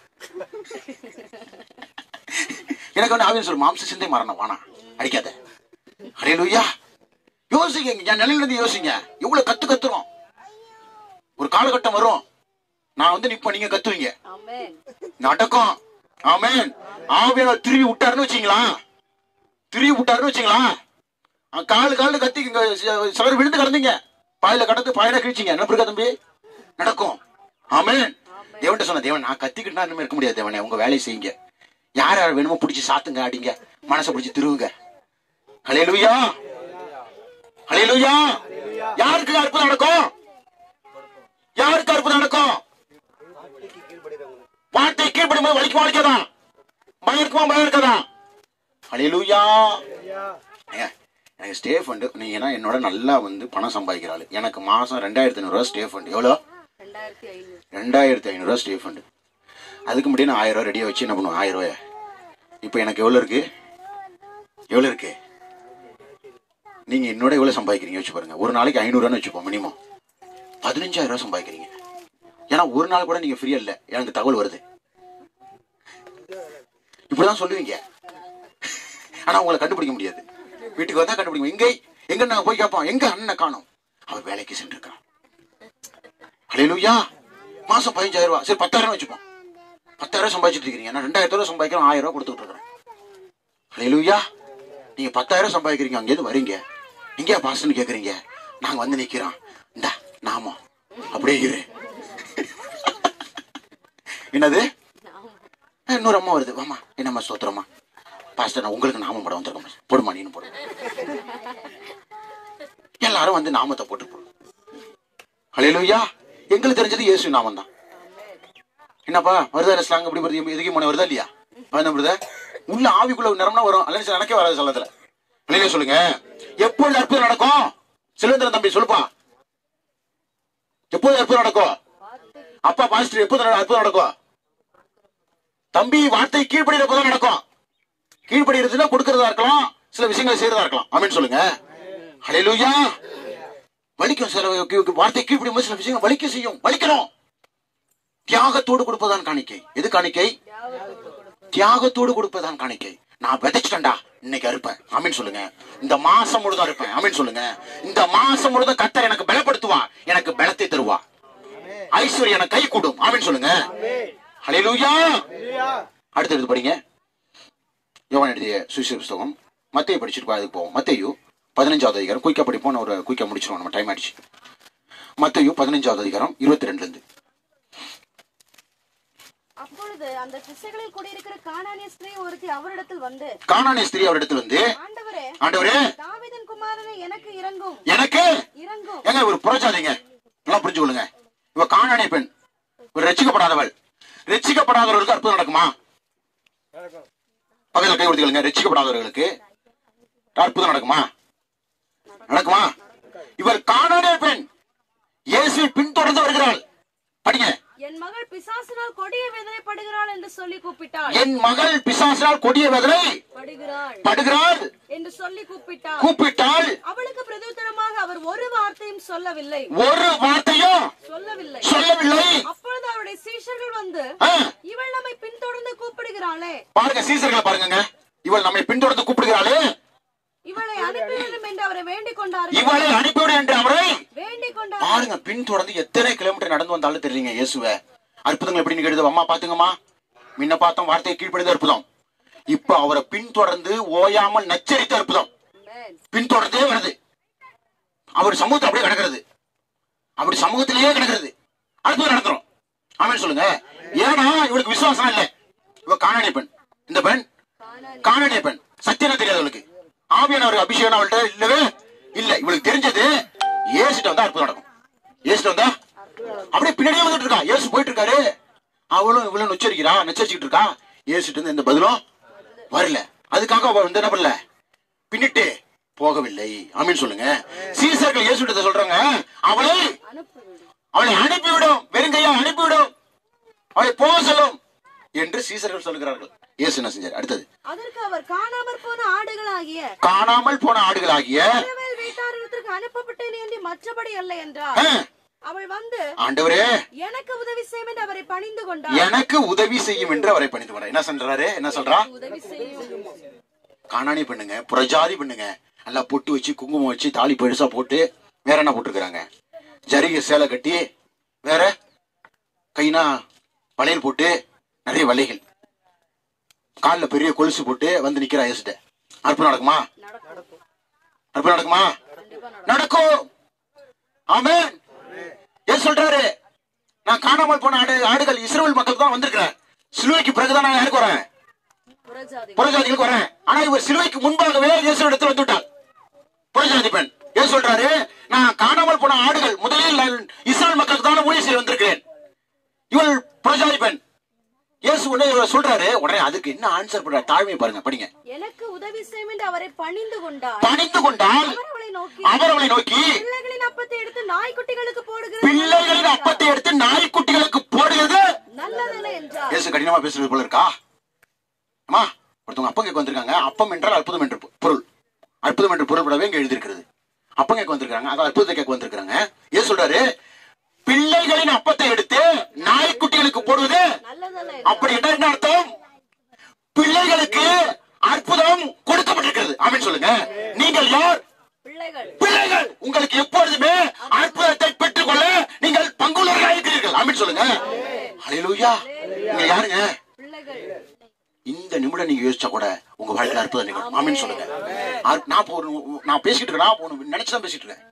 எனக்கு வந்து ஆவியன் சொல்லு மாம்ச சிந்தை மரணம் வானா அடிக்காத அடையலுயா யோசிங்க என் நிலையில இருந்து யோசிங்க எவ்வளவு கத்து கத்துறோம் ஒரு காலகட்டம் வரும் நான் வந்து நிப்ப நீங்க கத்துவீங்க ஆமென் நடக்கும் ஆமென் ஆவியானவர் திரும்பி விட்டாருன்னு வச்சீங்களா திரும்பி விட்டாருன்னு வச்சீங்களா அஹ் காலு காலு கத்தி இங்க சி- சிலர் விழுந்து கிடந்தீங்க பாயில கடந்து பாயில கிழிச்சிங்க என்ன இருக்கா தம்பி நடக்கும் ஆமென் தேவன்ட்ட சொன்ன தேவன் நான் கத்திக்கிட்டா இனிமே இருக்க முடியாது தேவனே உங்க வேலையை செய்யுங்க யார் யார் வேணுமோ பிடிச்சி சாத்துங்க அடிங்க மனசை பிடிச்சி திருவுங்க ஹalleluya ஹalleluya யாருக்கு அற்புதம் நடக்கும் யாருக்கு அற்புதம் நடக்கும் வார்த்தை கீழ்படும்போது வலிக்குமா வலிக்காதா பயம் இருக்குமா பயம் இருக்காதா ஹalleluya ஏங்க, எனக்கு ஸ்டே ஃபண்டு நீங்கன்னா என்னோட நல்லா வந்து பணம் சம்பாதிக்கிற ஆளு எனக்கு மாசம் ரெண்டாயிரத்தி ஐநூறுரூவா ஸ்டே ஃபண்டு எவ்வளோ ரெண்டாயிரத்தி ஐநூறு ரெண்டாயிரத்தி ஐநூறுரூவா ஸ்டே ஃபண்டு அதுக்கு முன்னாடி நான் ஆயிரம் ரூபா ரெடியாக வச்சு என்ன பண்ணுவேன் ஆயிரம் ரூபாய் இப்போ எனக்கு எவ்வளோ இருக்கு எவ்வளோ இருக்கு நீங்க என்னோட எவ்வளோ சம்பாதிக்கிறீங்க வச்சு பாருங்க ஒரு நாளைக்கு ஐநூறுவான்னு வச்சுப்போம் மினிமம் பதினஞ்சாயிரம் ரூபாய் சம்பாதிக்கிறீங்க ஏன்னா ஒரு நாள் கூட நீங்க ஃப்ரீயா இல்லை எனக்கு தகவல் வருது இப்படிதான் சொல்லுவீங்க ஆனா உங்களை கண்டுபிடிக்க முடியாது வீட்டுக்கு வந்தா கண்டுபிடிக்க எங்க எங்க நாங்க போய் கேட்போம் எங்க அண்ணன் காணோம் அவர் வேலைக்கு சென்றிருக்கான் அலையிலுயா மாசம் பதினஞ்சாயிரம் ரூபாய் சரி பத்தாயிரம் வச்சுப்போம் பத்தாயிரம் சம்பாதிச்சிட்டு இருக்கீங்க நான் ரெண்டாயிரத்தி ரூபாய் சம்பாதிக்கிறோம் ஆயிரம் ரூபாய் கொடுத்துட்டு இருக்கிறேன் அலையிலுயா நீங்க பத்தாயிரம் சம்பாதிக்கிறீங்க அங்கேருந்து வரீங்க எங்கேயா பாஸ்ன்னு கேக்குறீங்க நாங்க வந்து நிக்கிறோம் இந்தா நாமம் அப்படியே இரு என்னது அஹ், இன்னொரு அம்மா வருது வாமா என்னம்மா ஸ்தோத்திரம்மா பாஸ்டர் நான் உங்களுக்கு நாமம் படம் வந்திருக்கோம் போடுமா நீனு போடு எல்லாரும் வந்து நாமத்தை போட்டு போடும் ஹalleluya எங்களுக்கு தெரிஞ்சது இயேசு நாமம் தான் என்னப்பா வருதா ஸ்லாங் அப்படி வருது எதுக்கு மன வருதா இல்லையா வந்து வருதா உள்ள ஆவிக்குள்ள நிறம்னா வரும் அல்ல சில நடக்கவே வராது சொல்லத்துல வெளியில சொல்லுங்க எப்பொழுது அற்புதம் நடக்கும் சிலுவந்திரன் தம்பி சொல்லுப்பா எப்போது அற்புதம் நடக்கும் அப்பா பாஸ்டர் எப்போது நட- அற்புதம் நடக்கும் தம்பி வார்த்தை கீழ்படிறப்பதான் நடக்கும் கீழ்படுகிறதுல கொடுக்கறதா இருக்கலாம் சில விஷயங்களை செய்யறதா இருக்கலாம் ஆமென் சொல்லுங்க ஹalleluya வலிக்கும் சில வி- வார்த்தை கீழ்ப்படியும் போது சில விஷயங்கள் வலிக்க செய்யும் வலிக்கணும் தியாகத்தோடு கொடுப்பதான் காணிக்கை எது காணிக்கை தியாகத்தோடு கொடுப்பதான் காணிக்கை நான் விதைச்சிட்டேன்டா இன்னைக்கு அறுப்பேன் ஆமீன் சொல்லுங்க இந்த மாசம் முழுதும் அறுப்பேன் ஆமீன் சொல்லுங்க இந்த மாசம் முழுதும் கத்தர் எனக்கு பலப்படுத்துவா எனக்கு பலத்தை தருவா ஐஸ்வர்யம் எனக்கு கை கூடும் ஆமீன் சொல்லுங்க ஹalleluya அடுத்து எடுத்து படிங்க யோவான் எழுதிய சுவிசேஷ புஸ்தகம் மத்தையை படிச்சுட்டு அதுக்கு போவோம் மத்தையு பதினஞ்சாவது அதிகாரம் குயிக்கா படிப்போம் நான் ஒரு குயிக்கா முடிச்சிருவோம் நம்ம டைம் ஆயிடுச்சு மத்தையு பதினஞ்சாவது அதிகாரம் இருபத்தி ரெண்டுல இருந்து அப்பொழுது அந்த திசைகளில் குடியிருக்கிற கானானிய ஸ்திரீ ஒருத்தி அவரிடத்தில் வந்து காணானிய ஸ்திரீ அவரிடத்துல வந்து ஆண்டவரே ஆண்டவரே தாவீதின் குமாரனே எனக்கு இறங்கும் எனக்கு இறங்கும் ஏங்க ஒரு புறச்சாதீங்க நல்லா புரிஞ்சு கொள்ளுங்க இவ காணானிய பெண் இவ ரட்சிக்கப்படாதவள் ரட்சிக்கப்படாதவர்களுக்கு அற்புதம் நடக்குமா பக்கத்துல கை கொடுத்துக்கலுங்க ரட்சிக்கப்படாதவர்களுக்கு அற்புதம் நடக்குமா நடக்குமா இவர் காணானிய பெண் இயேசுவை பின்தொடர்ந்து வருகிறாள் படிங்க என் மகள் பிசாசினால் கொடிய வேதனைப்படுகிறாள் என்று சொல்லி கூப்பிட்டாள் என் மகள் பிசாசினால் கொடிய வேதனை படுகிறாள் படுகிறாள் என்று சொல்லி கூப்பிட்டாள் கூப்பிட்டாள் அவளுக்கு பிரதியுத்தரமாக அவர் ஒரு வார்த்தையும் சொல்லவில்லை ஒரு வார்த்தையும் சொல்லவில்லை சொல்லவில்லை அப்பொழுது அவருடைய சீஷர்கள் வந்து ஆ, இவள் நம்மை பின்தொடர்ந்து கூப்பிடுகிறாளே பாருங்க சீசர்களை பாருங்க இவள் நம்மை பின்தொடர்ந்து கூப்பிடுகிறாளே இவளை அனுப்பிவிடும் என்று அவரை வேண்டிக் கொண்டார்கள் இவளை அனுப்பிவிடு என்று அவரை வேண்டிக் கொண்டார் பாருங்க பின்தொடர்ந்து எத்தனை கிலோமீட்டர் நடந்து வந்தாலும் தெரியலீங்க இயேசுவ அற்புதங்கள் எப்படி எழுது அம்மா பாத்துங்கம்மா முன்ன பார்த்தோம் வார்த்தையை கீழ்ப்படுது அற்புதம் இப்ப அவரை பின்தொடர்ந்து ஓயாமல் நச்சரித்த அற்புதம் Amen. பின்தொடர்ந்தே வருது அவர் சமூகத்தில் அப்படியே கிடக்கிறது அப்படி சமூகத்திலேயே கிடக்கிறது அற்புதம் நடந்துரும் ஆமென் சொல்லுங்க ஏன்னா இவளுக்கு விசுவாசம் இல்ல இவ காணானிய பெண் இந்த பெண் கானானி. காணானிய பெண் சத்தியனா தெரியாது அவளுக்கு ஆவியானவர் அபிஷேகம் அவள்கிட்ட இல்லவே இல்ல இவளுக்கு தெரிஞ்சது ஏசுட்ட வந்தா அற்புதம் நடக்கும் ஏசுட்ட வந்தா அப்படியே பின்னாடியே வந்துட்டு இருக்கா ஏசு போயிட்டு இருக்காரு அவளும் இவளும் நச்சரிக்கிறா நச்சரிச்சுக்கிட்டு இருக்கா ஏசுட்டு இருந்து எந்த பதிலும் வரல அதுக்காக அவ வந்து என்ன பண்ணல பின்னிட்டு போகவில்லை ஆமீன் சொல்லுங்க சீசர்கள் இயேசுட்ட சொல்றாங்க அவளை அனுப்பிவிடும் அவளை அனுப்பிவிடும் வெறுங்கையா அனுப்பிவிடும் அவளை போக சொல்லும் என்று சீசர்கள் சொல்கிறார்கள் இயேசு என்ன செஞ்சார் அடுத்தது அதற்கு அவர் காணாமற் போன ஆடுகளாகிய காணாமல் போன ஆடுகளாகிய இஸ்ரவேல் வீட்டாரிடத்திற்கு அனுப்பப்பட்டேன் என்று மற்றபடி அல்ல என்றார் ஆ, அவள் வந்து ஆண்டவரே எனக்கு உதவி செய்யும் என்று அவரை பணிந்து கொண்டார் எனக்கு உதவி செய்யும் என்று அவரை பணிந்து கொண்டார் என்ன சொல்றாரு என்ன சொல்றா உதவி செய்யும் காணாணி பண்ணுங்க புறஜாதி பண்ணுங்க நல்லா பொட்டு வச்சு குங்குமம் வச்சு தாலி பெருசா போட்டு வேற என்ன போட்டிருக்கிறாங்க ஜரிகை சேலை கட்டி வேற கைனா வளையல் போட்டு நிறைய வலைகள் காலில் பெரிய கொலுசு போட்டு வந்து நிக்கிறா ஏசுட்ட அற்புதம் நடக்குமா நடக்கும் அற்புதம் நடக்குமா கண்டிப்பா நடக்கும் நடக்கும் ஆமென் ஏன் சொல்றாரு நான் காணாமல் போன ஆடு ஆடுகள் இஸ்ரேல் மக்களுக்கு தான் வந்திருக்கிறேன் சிலுவைக்கு பிறகுதான் நான் யாருக்கு வரேன் புறஜாதி புறஜாதிகளுக்கு வரேன் ஆனா இவர் சிலுவைக்கு முன்பாகவே இயேசு இடத்துல வந்து விட்டார் புறஜாதி பெண் ஏன் சொல்றாரு நான் காணாமல் போன ஆடுகள் முதலில் நான் இஸ்ரேல் மக்களுக்கு தான் ஊழிய செய்ய வந்திருக்கிறேன் இவள் புறஜாதி பெண் இயேசு உடனே இவர் சொல்றாரு உடனே அதுக்கு என்ன ஆன்சர் பண்ற தாழ்மை பாருங்க படிங்க எனக்கு உதவி செய்யும் என்று அவரை பணிந்து கொண்டார் பணிந்து கொண்டால் அவர் அவளை நோக்கி அவர் அவளை நோக்கி பிள்ளைகளின் அப்பத்தை எடுத்து நாய்க்குட்டிகளுக்கு போடுகிறது பிள்ளைகளின் அப்பத்தை எடுத்து நாய்க்குட்டிகளுக்கு போடுகிறது நல்லதில்லை என்றார் இயேசு கடினமா பேசுறது போல இருக்கா அம்மா ஒருத்தவங்க அப்பம் கேட்க வந்திருக்காங்க அப்பம் என்றால் அற்புதம் என்று பொருள் அற்புதம் என்று பொருள்படவே இங்க எழுதியிருக்கிறது அப்பம் கேட்க வந்திருக்காங்க அதான் அற்புதத்தை கேட்க வந்திருக்காங்க ஏன் சொல்றாரு பிள்ளைகளின் அப்பத்தை எடுத்து நாய்க்குட்டிகளுக்கு போடுவது நல்லதல்ல அப்படி என்ன என்ன அர்த்தம் பிள்ளைகளுக்கு அற்புதம் கொடுக்கப்பட்டிருக்கிறது ஆமென் சொல்லுங்க நீங்கள் யார் பிள்ளைகள் பிள்ளைகள் உங்களுக்கு எப்பொழுதுமே அற்புதத்தை பெற்றுக்கொள்ள நீங்கள் பங்குள்ளவர்களாக இருக்கிறீர்கள் ஆமென் சொல்லுங்க ஹalleluya நீங்க யாருங்க பிள்ளைகள் இந்த நிமிடம் நீங்க யோசிச்சா கூட உங்க வாழ்க்கையில அற்புதம் நிகழும் ஆமென் சொல்லுங்க அற்- நான் இப்போ ஒரு நான் பேசிட்டு இருக்கேன் நான் ஒண்ணு நினைச்சுதான் பேசிட்டு இருக்கேன்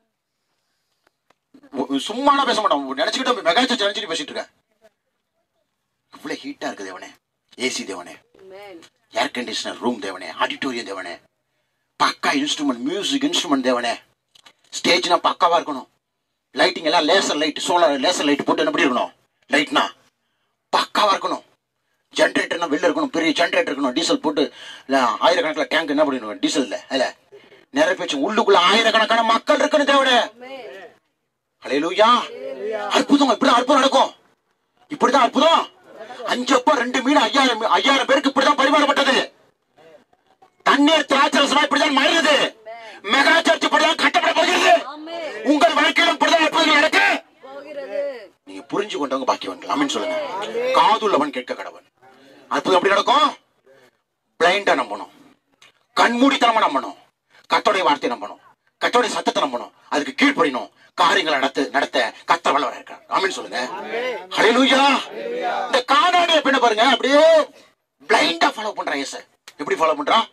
ஒ- சும்மாலாம் பேச மாட்டேன் நினைச்சுக்கிட்டு மெகாச்சு நினைச்சிட்டு பேசிட்டு இருக்கேன் இவ்வளவு ஹீட்டா இருக்கு தேவனே ஏசி தேவனே Amen. ஏர் கண்டிஷனர் ரூம் தேவனே ஆடிட்டோரியம் தேவனே பக்கா இன்ஸ்ட்ருமெண்ட் மியூசிக் இன்ஸ்ட்ருமெண்ட் தேவனே ஸ்டேஜ்னா பக்காவா இருக்கணும் லைட்டிங் எல்லாம் laser light solar laser light போட்டு என்ன எப்படி இருக்கணும் லைட்னா பக்காவா இருக்கணும் ஜென்ரேட்டர்னா வெளில இருக்கணும் பெரிய ஜென்ரேட்டர் இருக்கணும் டீசல் போட்டு இல்ல, ஆயிரக்கணக்கில் டேங்க் என்ன பண்ணிடணும் டீசல் இல்ல அதுல நிறைய பேச்சு உள்ளுக்குள்ள ஆயிரக்கணக்கான மக்கள் இருக்கணும் தேவனே Amen. ஹalleluya அற்புதம் இப்படி அற்புதம் நடக்கும் இப்படிதான் அற்புதம் அஞ்சு அப்பா ரெண்டு மீன் ஐயாயிரம் மீ- ஐயாயிரம் பேருக்கு இப்படிதான் பரிமாறப்பட்டது தண்ணீர் திராட்சரசமா இப்படிதான் மாறியது மெகா சர்ச் இப்படிதான் கட்டப்பட போகிறது Amen. உங்கள் வாழ்க்கையிலும் இப்படிதான் அற்புதம் நடக்க போகிறது நீங்க புரிஞ்சு கொண்டவங்க பாக்கியவன்கள் ஆமென் சொல்லுங்க காதுள்ளவன் கேட்க கடவன் அற்புதம் எப்படி நடக்கும் பிளைண்டா நம்பணும் கண்மூடித்தனமா நம்பணும் கத்தோடைய வார்த்தை நம்பணும் கத்தோடைய சத்தத்தை நம்பணும் அதுக்கு கீழ்ப்படிணும் காரியங்களை நடத்த நடத்த கத்த வல்லவரா இருக்கார் ஆமென் சொல்லுங்க ஹalleluya இந்த காணாடிய பெண்ணை பாருங்க அப்படியே பிளைண்டா ஃபாலோ பண்றான் இயேசு எப்படி ஃபாலோ பண்றான்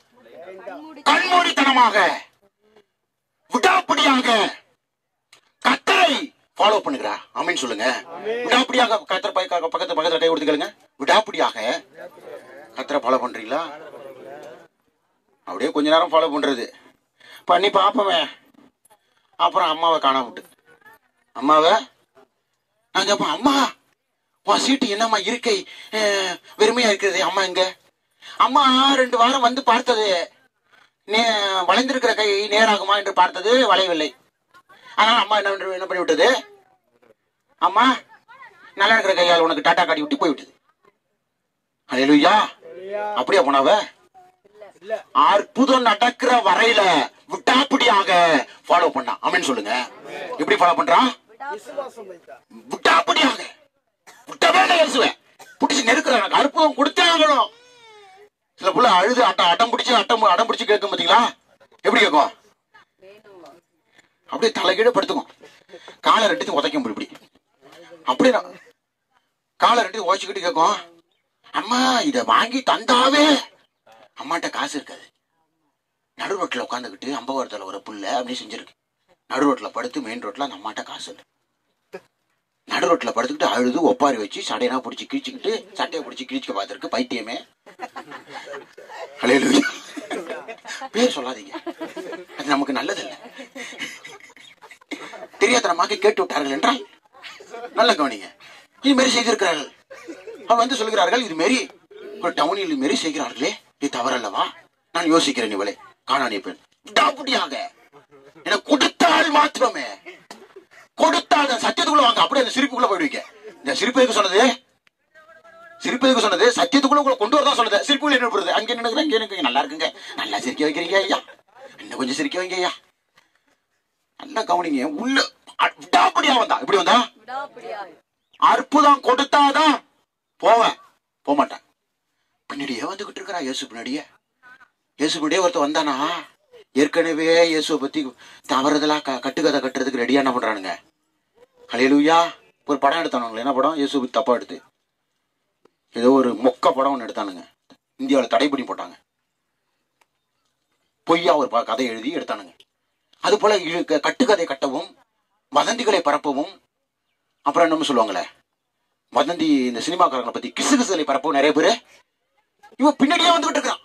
கண்மூடித்தனமாக விடாப்பிடியாக கத்தரை ஃபாலோ பண்ணுகிறா ஆமீன் சொல்லுங்க விடாப்பிடியாக கத்தர் பை- க- பக்கத்து பக்கத்துல கை கொடுத்துக்கலுங்க விடாப்பிடியாக கத்தரை ஃபாலோ பண்றீங்களா அப்படியே கொஞ்ச நேரம் ஃபாலோ பண்றது பண்ணி பாப்போமே அப்புறம் அம்மாவை காணாம விட்டு அம்மாவை நான் கேட்பேன் அம்மா உன் சீட்டு என்னம்மா இருக்கை அஹ், வெறுமையா இருக்கிறது அம்மா எங்க அம்மா ரெண்டு வாரம் வந்து பார்த்தது நே வளைந்திருக்கிற கை நேராகுமா என்று பார்த்தது வளையவில்லை ஆனால் அம்மா என்ன பண்ணி- என்ன பண்ணி விட்டது அம்மா நல்லா இருக்கிற கையால் உனக்கு டாட்டா காட்டி விட்டு போய்விட்டது அலையலுயா அப்படியா போனாவ இல்ல அற்புதம் நடக்கிற வரையில விட்டாப்பிடியாக ஃபாலோ பண்ணா அமீன் சொல்லுங்க எப்படி ஃபாலோ பண்றான் விசுவாசம் வைத்தார் விட்டாப்படியாக விட்டவே இல்லை இயேசுவேன் பிடிச்சி நெருக்கிறாங்க அற்புதம் கொடுத்தே ஆகணும் சில புள்ள அழுது அட்டம் அட்டம் பிடிச்சி அட்டம் அடம் பிடிச்சி கேட்கும் பாத்தீங்களா எப்படி கேட்கும் அப்படியே தலைகீழ படுத்துக்கும் காலை ரெண்டு உதைக்கும் இப்படி இப்படி அப்படியே நான் காலை ரெண்டு உழைச்சிக்கிட்டு கேட்கும் அம்மா இத வாங்கி தந்தாவே அம்மாட்ட காசு இருக்காது நடு ரோட்ல உட்காந்துக்கிட்டு அம்பவரத்தில் ஒரு புள்ள அப்படி செஞ்சிருக்கு நடு ரோட்ல படுத்து மெயின் ரோட்ல அந்த அம்மாட்ட காசு இல்லை நடு ரோட்ல படுத்துக்கிட்டு அழுது ஒப்பாரி வச்சு சடையெல்லாம் பிடிச்சி கிழிச்சுக்கிட்டு சட்டையை பிடிச்சி கிழிச்சுக்க பார்த்துருக்கு பைத்தியமே ஹalleluya பேர் சொல்லாதீங்க அது நமக்கு நல்லதில்ல தெரியாதனமாக கேட்டு விட்டார்கள் என்றால் நல்ல கவனிங்க இது மாரி செய்திருக்கிறார்கள் அவர் வந்து சொல்கிறார்கள் இது மாரி ஒரு டவுனில் இது மாரி செய்கிறார்களே இது தவறல்லவா நான் யோசிக்கிறேன் இவளே காணானிய பெண் விடாப்பிடியாக என கொடுத்தால் மாத்திரமே கொடுத்தால் அந்த சத்தியத்துக்குள்ள வாங்க அப்படியே அந்த சிரிப்புக்குள்ள போயிடுவீங்க இந்த சிரிப்பு எதுக்கு சொன்னது சிரிப்பு எதுக்கு சொன்னது சத்தியத்துக்குள்ள உங்களை கொண்டு வரதான் சொன்னது சிரிப்புல என்ன போடுறது அங்க நினைக்கிறேன் இங்க எனக்கு நல்லா இருக்குங்க நல்லா சிரிக்க வைக்கிறீங்க ஐயா இன்னும் கொஞ்சம் சிரிக்க வைங்க ஐயா நல்லா கவனிங்க உள்ள அ- விடாப்பிடியா வந்தா இப்படி வந்தா விடாப்பிடியாக அற்புதம் கொடுத்தாதான் போவேன் போக மாட்டேன் பின்னாடியே வந்துகிட்டு இருக்கிறா இயேசு பின்னாடியே இயேசு பின்னாடியே ஒருத்தன் வந்தானா ஏற்கனவே இயேசுவை பத்தி தவறுதலா க- கட்டுக்கதை கட்டுறதுக்கு ரெடியா என்ன பண்றானுங்க ஹalleluya ஒரு படம் எடுத்தானுங்களே என்ன படம் இயேசு பத்தி தப்பா எடுத்து ஏதோ ஒரு மொக்க படம் ஒன்று எடுத்தானுங்க இந்தியாவில் தடை பண்ணி போட்டாங்க பொய்யா ஒரு ப- கதை எழுதி எடுத்தானுங்க அது போல இழு- க- கட்டுக்கதை கட்டவும் வதந்திகளை பரப்பவும் அப்புறம் என்னமோ சொல்லுவாங்களே வதந்தி இந்த சினிமாக்காரங்களை பத்தி கிசு கிசுகளை பரப்பவும் நிறைய பேரு இவன் பின்னாடியே வந்துகிட்டு இருக்கான்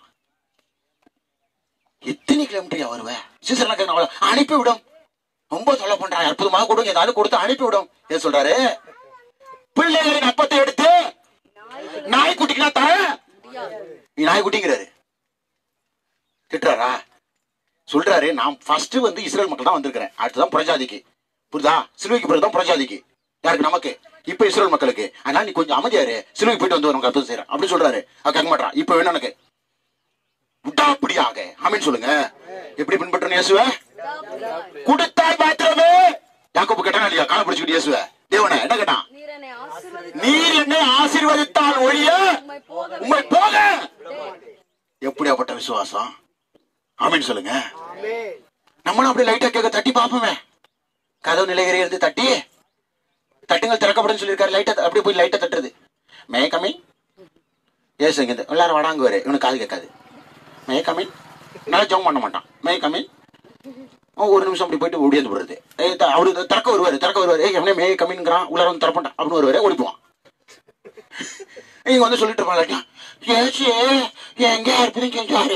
எத்தனை கிலோமீட்டர் வருவ சீசர்லாம் கேட்கணும் அனுப்பி விடும் ரொம்ப தொல்லை பண்றான் அற்புதமாக கொடுங்க ஏதாவது கொடுத்து அனுப்பி விடும் ஏன் சொல்றாரு பிள்ளைகளின் அப்பத்தை எடுத்து நாய்க்குட்டிக்கெல்லாம் தர நீ நாய்க்குட்டிங்கிறாரு திட்டுறாரா சொல்றாரு நான் ஃபர்ஸ்ட் வந்து இஸ்ரேல் மக்கள் தான் வந்திருக்கிறேன் அடுத்துதான் புறஜாதிக்கு புரியுதா சிலுவைக்கு பிறகு தான் புறஜாதிக்கு யாருக்கு நமக்கு இப்ப இஸ்ரேல் மக்களுக்கு அதனால நீ கொஞ்சம் அமைதியாரு சிலுவைக்கு போயிட்டு வந்து உனக்கு அற்புதம் செய்யறேன் அப்படின்னு சொல்றாரு அவ கேட்க மாட்டான் இப்ப வேணும் எனக்கு விட்டாப்பிடியாக ஆமீன் சொல்லுங்க எப்படி பின்பற்றணும் இயேசுவ கொடுத்தாய் மாத்திரமே யாக்கோபு கேட்டானா இல்லையா கால பிடிச்சிக்கிட்டு இயேசுவ தேவனே என்ன கேட்டான் நீர் என்னை ஆசீர்வதி நீர் என்னை ஆசீர்வதித்தால் ஒழிய உம்மை போக உம்மை போக விட்டேன். எப்படியாப்பட்ட விசுவாசம் ஆமீன் சொல்லுங்க ஆமே நம்மளும் அப்படி லைட்டா கேட்க தட்டி பார்ப்போமே கதவு நிலையறை இருந்து தட்டி தட்டுங்கள் திறக்கப்படும் சொல்லியிருக்காரு லைட்டா அப்படியே போய் லைட்டா தட்டுறது மே கமின் ஏசு இங்க எல்லாரும் வடாங்குவாரு இவனுக்கு காது கேட்காது மே கமின் நல்லா ஜெபம் பண்ண மாட்டான் மே கமின் ஒரு நிமிஷம் அப்படி போயிட்டு ஓடியாந்து போடுறது ஏய், த- அவரு திறக்க வருவாரு திறக்க வருவாரு ஏய் எவனே மே கமின்ங்கிறான் உள்ளார வந்து திறப்பட்டான் அப்படின்னு வருவாரு ஓடிப்புவான் இங்க வந்து சொல்லிட்டு இருப்பாங்க ஏச்சு எங்க இருப்பதுன்னு கேட்காரு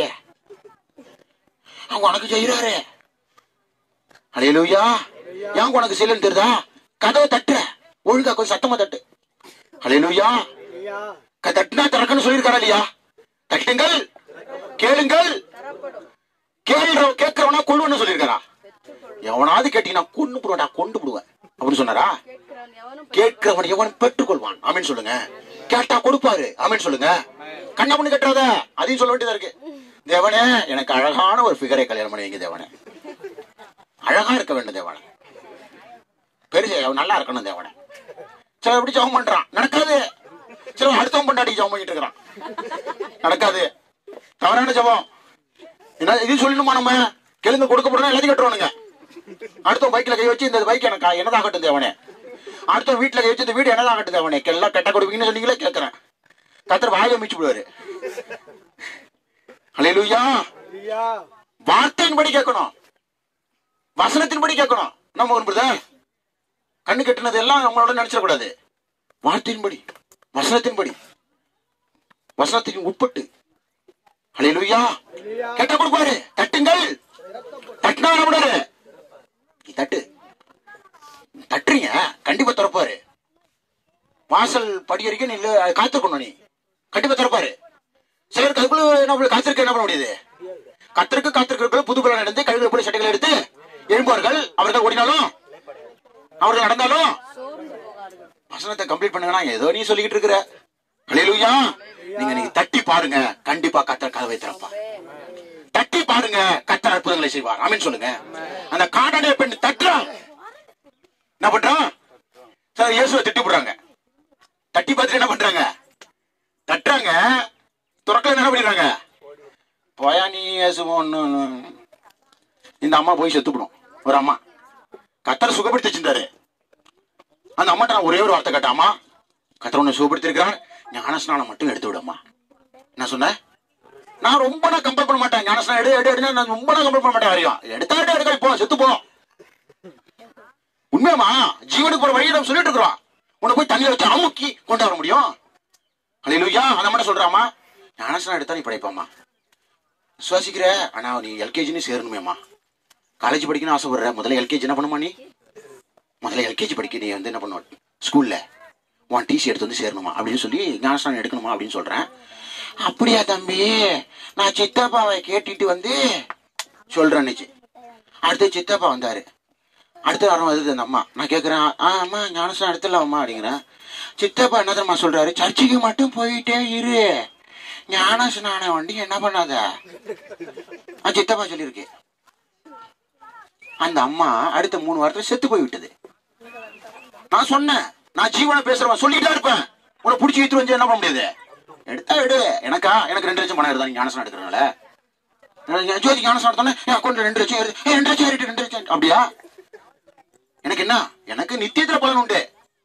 அவங்க உனக்கு செய்யறாரு அலையலூயா ஏன் உனக்கு செய்யலன்னு தெரியுதா கதவை தட்டுற ஒழுங்கா கொஞ்சம் சத்தமா தட்டு அலையலூயா ஐயா தட்டுனா திறக்கன்னு சொல்லியிருக்காரா இல்லையா தட்டுங்கள் கேளுங்கள் கேள்ற கேட்கிறவனா கொள்ளுன்னு சொல்லியிருக்காரா எவனாவது கேட்டீங்கன்னா கொண்டு போடுவாடா கொண்டு போடுவேன் அப்படின்னு சொன்னாரா கேட்கிறான் எவனும் கேட்கிறவன் எவன் பெற்றுக்கொள்வான் ஆமீன் சொல்லுங்க கேட்டா கொடுப்பாரு ஆமீன் சொல்லுங்க கண்ணா பண்ணி கட்டுறத அதையும் சொல்ல வேண்டியதா இருக்கு தேவனே எனக்கு அழகான ஒரு ஃபிகரை கல்யாணம் பண்ணி வைங்க தேவனே அழகா இருக்க வேண்டும் தேவனே பெருசு அவன் நல்லா இருக்கணும் தேவனே சில எப்படி ஜெபம் பண்றான் நடக்காது சில அடுத்தவன் பொண்டாட்டி ஜெபம் பண்ணிட்டு இருக்கிறான் நடக்காது தவறான ஜெபம் என்ன இது சொல்லணுமா நம்ம கேளுங்க கொடுக்க போறோம் எல்லாத்தையும் கட்டுறோனுங்க அடுத்த பைக்ல கை வச்சு இந்த பைக் எனக்கு என்னதாகட்டும் தேவனே அடுத்த வீட்டுல கை வச்சு இந்த வீடு என்னதாகட்டும் தேவனே எல்லாம் கெட்ட கொடுப்பீங்கன்னு சொன்னீங்களே கேட்கறேன் கத்தர் வாயில மிச்சு விடுவாரு அலையலூயா ஐயா வார்த்தையின்படி கேட்கணும் வசனத்தின்படி கேட்கணும் நம்ம ஒரு பிரதர் கண்ணு கட்டினது எல்லாம் நம்மளோட நினைச்சிடக்கூடாது வார்த்தையின்படி வசனத்தின்படி வசனத்தின் உட்பட்டு ஹalleluya ஐயா கேட்ட கொடுப்பாரு தட்டுங்கள் தட்டினா விடாரு நீ தட்டு தட்டுறீங்க கண்டிப்பா திறப்பாரு வாசல் படி வரைக்கும் நீ இல்ல- காத்திருக்கணும் நீ கண்டிப்பா திறப்பாரு சிலருக்கு அதுக்குள்ள என்ன காத்திருக்க என்ன பண்ண முடியுது கத்திற்கு காத்திருக்கிறது புது பலன் நடந்து கழுகு போல சட்டைகள் எடுத்து எழும்புவார்கள் அவர்கள் ஓடினாலும் அவர்கள் நடந்தாலும் சோர்ந்து போகார்கள் வசனத்தை கம்ப்ளீட் பண்ணுங்கன்னா ஏதோ நீ சொல்லிக்கிட்டு இருக்கிற ஹalleluya நீங்க நீங்க தட்டி பாருங்க கண்டிப்பா கத்தர் கதவை திறப்பா தட்டி பாருங்க கத்தர் அற்புதங்களை செய்வார் ஆமென் சொல்லுங்க அந்த காடாடைய பெண் தட்டுறான் என்ன பண்றான் சார் இயேசுவை திட்டி போடுறாங்க தட்டி பார்த்துட்டு என்ன பண்றாங்க தட்டுறாங்க துறக்கல என்ன பண்ணிடுறாங்க போயா நீ இயேசுவும் ஒண்ணு இந்த அம்மா போய் செத்துப்படும் ஒரு அம்மா கத்தர் சுகப்படுத்தி வச்சிருந்தாரு அந்த அம்மாட்ட நான் ஒரே ஒரு வார்த்தை கேட்டேன் அம்மா கத்தர் உன்னை சுகப்படுத்திருக்கிறான் ஞானஸ்நானம் மட்டும் எடுத்து விடம்மா என்ன சொன்னேன் நான் ரொம்ப நான் கம்பேர் பண்ண மாட்டேன் ஞானஸ்நானம் எடு எடு எடுனா நான் ரொம்ப நான் கம்பேர் பண்ண மாட்டேன் வரையும் எடுத்தா எடு எடுக்க போ செத்து போ உண்மையாமா ஜீவனுக்கு போற வழியை நம்ம சொல்லிட்டு இருக்கிறோம் உன்னை போய் தண்ணியில வச்சு அமுக்கி கொண்டு வர முடியும் ஹalleluya அந்த மட்டும் சொல்றாமா ஞானஸ்நானம் எடுத்தா நீ படைப்பாமா சுவாசிக்கிற ஆனா நீ எல்கேஜின்னு சேரணுமேம்மா காலேஜ் படிக்கணும்னு ஆசைப்படுற முதல்ல எல்கேஜி என்ன பண்ணுமா நீ முதல்ல எல்கேஜி படிக்க நீ வந்து என்ன பண்ணுவ ஸ்கூல்ல உன் டிசி எடுத்து வந்து சேரணுமா அப்படின்னு சொல்லி ஞானஸ்தானம் எடுக்கணுமா அப்படின்னு சொல்றேன் அப்படியா தம்பி நான் சித்தப்பாவை கேட்டுட்டு வந்து சொல்றேன் அன்னைக்கு அடுத்து சித்தப்பா வந்தாரு அடுத்த வாரம் வருது அந்த அம்மா நான் கேட்குறேன் ஆ அம்மா ஞானஸ்தானம் எடுத்துடலாமா அப்படிங்கிறேன் சித்தப்பா என்ன தெரியுமா சொல்றாரு சர்ச்சுக்கு மட்டும் போயிட்டே இரு ஞான ஸ்நானம் வண்டி என்ன பண்ணாத ஆ, சித்தப்பா சொல்லியிருக்கு அந்த அம்மா அடுத்த மூணு வாரத்துல செத்து போய் விட்டது நான் சொன்னேன் நான் ஜீவனை பேசுறவன் சொல்லிட்டே இருப்பேன் உன்னை பிடிச்சி வித்து வந்து என்ன பண்ண முடியாது எடுத்தா எடு எனக்கா எனக்கு ரெண்டு லட்சம் பணம் எடுத்தா நீ ஞானசனம் எடுக்கிறனால நான் ஜோதி ஞானசனம் எடுத்தோன்னே என் அக்கௌண்ட்ல ரெண்டு லட்சம் ஏறுது. ஏய், ரெண்டு லட்சம் ஏறிட்டு ரெண்டு லட்சம் அப்படியா எனக்கு என்ன எனக்கு நித்தியத்துல பலன் உண்டு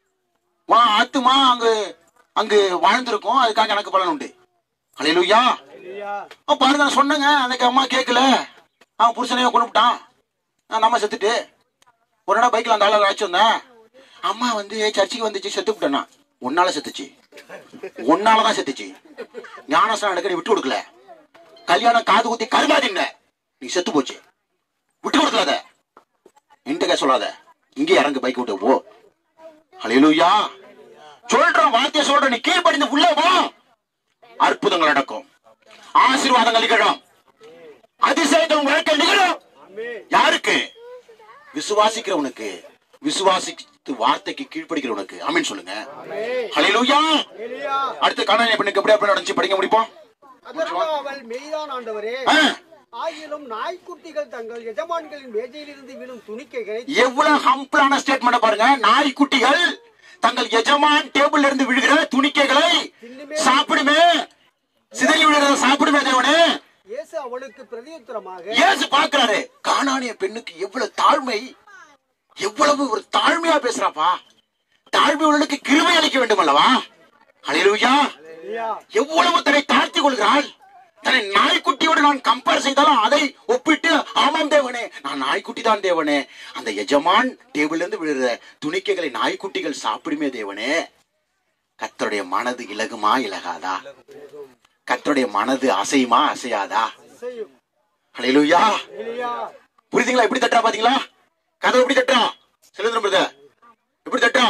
வா ஆத்துமா அங்கு அங்கு வாழ்ந்திருக்கும் அதுக்காக எனக்கு பலன் உண்டு ஹalleluya ஐயா அப்ப பாருங்க நான் சொன்னேங்க அன்னைக்கு அம்மா கேட்கல அவன் புருஷனையும் கொண்டுட்டான் நம்ம செத்துட்டு ஒரு நாள் பைக்ல அந்த ஆளை அழைச்சு வந்தேன் அம்மா வந்து சர்ச்சுக்கு வந்துச்சு செத்து விட்டேன்னா உன்னால செத்துச்சு உன்னாலதான் செத்துச்சு ஞானசனம் எடுக்க நீ விட்டு கொடுக்கல கல்யாணம் காது குத்தி கருமாதின்ன நீ செத்து போச்சு விட்டு கொடுக்கலாத என்கிட்ட சொல்லாத இங்கே இறங்கு பைக் விட்டு போ ஹalleluya சொல்றேன் வார்த்தையை சொல்றேன் நீ கீழ்ப்படிந்து உள்ள போ அற்புதங்கள் நடக்கும் ஆசீர்வாதங்கள் நிகழும் அதிசயங்கள் உங்க வாழ்க்கை நிகழும் ஆமே யாருக்கு விசுவாசிக்கிறவனுக்கு விசுவாசித்து வார்த்தைக்கு கீழ்ப்படுகிறவனுக்கு ஆமீன் சொல்லுங்க ஆமே ஹalleluya எலியா அடுத்து காணானிய பெண்ணுக்கு எப்படி எப்படி நடந்துச்சு படிக்க முடிப்போம் அதற்கு அவள் மெய்தான் ஆண்டவரே ஆ, ஆகிலும் நாய்க்குட்டிகள் தங்கள் எஜமான்களின் மேஜையிலிருந்து விழும் துணிக்கைகளை எவ்வளவு ஹம்பிளான ஸ்டேட்மெண்ட் பாருங்க நாய்க்குட்டிகள் தங்கள் எஜமான் டேபிள்ல இருந்து விழுகிற துணிக்கைகளை சாப்பிடுமே சிதறி விழுகிறத சாப்பிடுமே தேவனே இயேசு அவளுக்கு பிரதியுத்தரமாக இயேசு பார்க்கிறாரு காணானிய பெண்ணுக்கு எவ்வளவு தாழ்மை எவ்வளவு ஒரு தாழ்மையா பேசுறாப்பா தாழ்மை உள்ளவனுக்கு கிருபை அளிக்க வேண்டும் அல்லவா ஹalleluya எலியா எவ்வளவு தன்னை தாழ்த்திக் கொள்கிறாள் தன்னை நாய்க்குட்டியோடு நான் கம்பேர் செய்தாலும் அதை ஒப்பிட்டு ஆமாம் தேவனே நான் நாய்க்குட்டி தான் தேவனே அந்த எஜமான் டேபிள்ல இருந்து விழுகிற துணிக்கைகளை நாய்க்குட்டிகள் சாப்பிடுமே தேவனே கத்தருடைய மனது இலகுமா இலகாதா கத்தருடைய மனது அசையுமா அசையாதா செய்யும் ஹalleluya எலியா புரியுதுங்களா எப்படி தட்டுறா பாத்தீங்களா கதவு எப்படி தட்டுறா செலுந்திரம் பிரதர் எப்படி தட்டுறா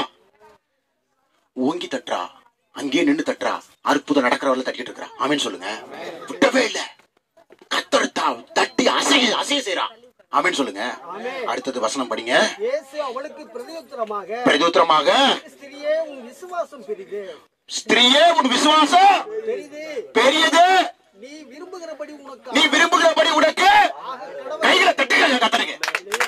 ஓங்கி தட்டுறா அங்கேயே நின்னு தட்டுறா அற்புதம் நடக்கிறவள தட்டிட்டு இருக்கிறா ஆமேன்னு சொல்லுங்க விட்டவே இல்ல கத்தர் தா- தட்டி அசைய அசைய செய்றா ஆமேன்னு சொல்லுங்க ஆமென். அடுத்தது வசனம் படிங்க இயேசு அவளுக்கு பிரதியுத்தரமாக பிரதியுத்தரமாக ஸ்திரியே உன் விசுவாசம் பெரிது ஸ்திரீயே உன் விசுவாசம் பெரிது பெரியது நீ விரும்புகிறபடி உனக்கு நீ விரும்புகிறபடி உனக்கு ஆக கடவுள் கைகளை தட்டுங்க கத்தனுக்கு எலியா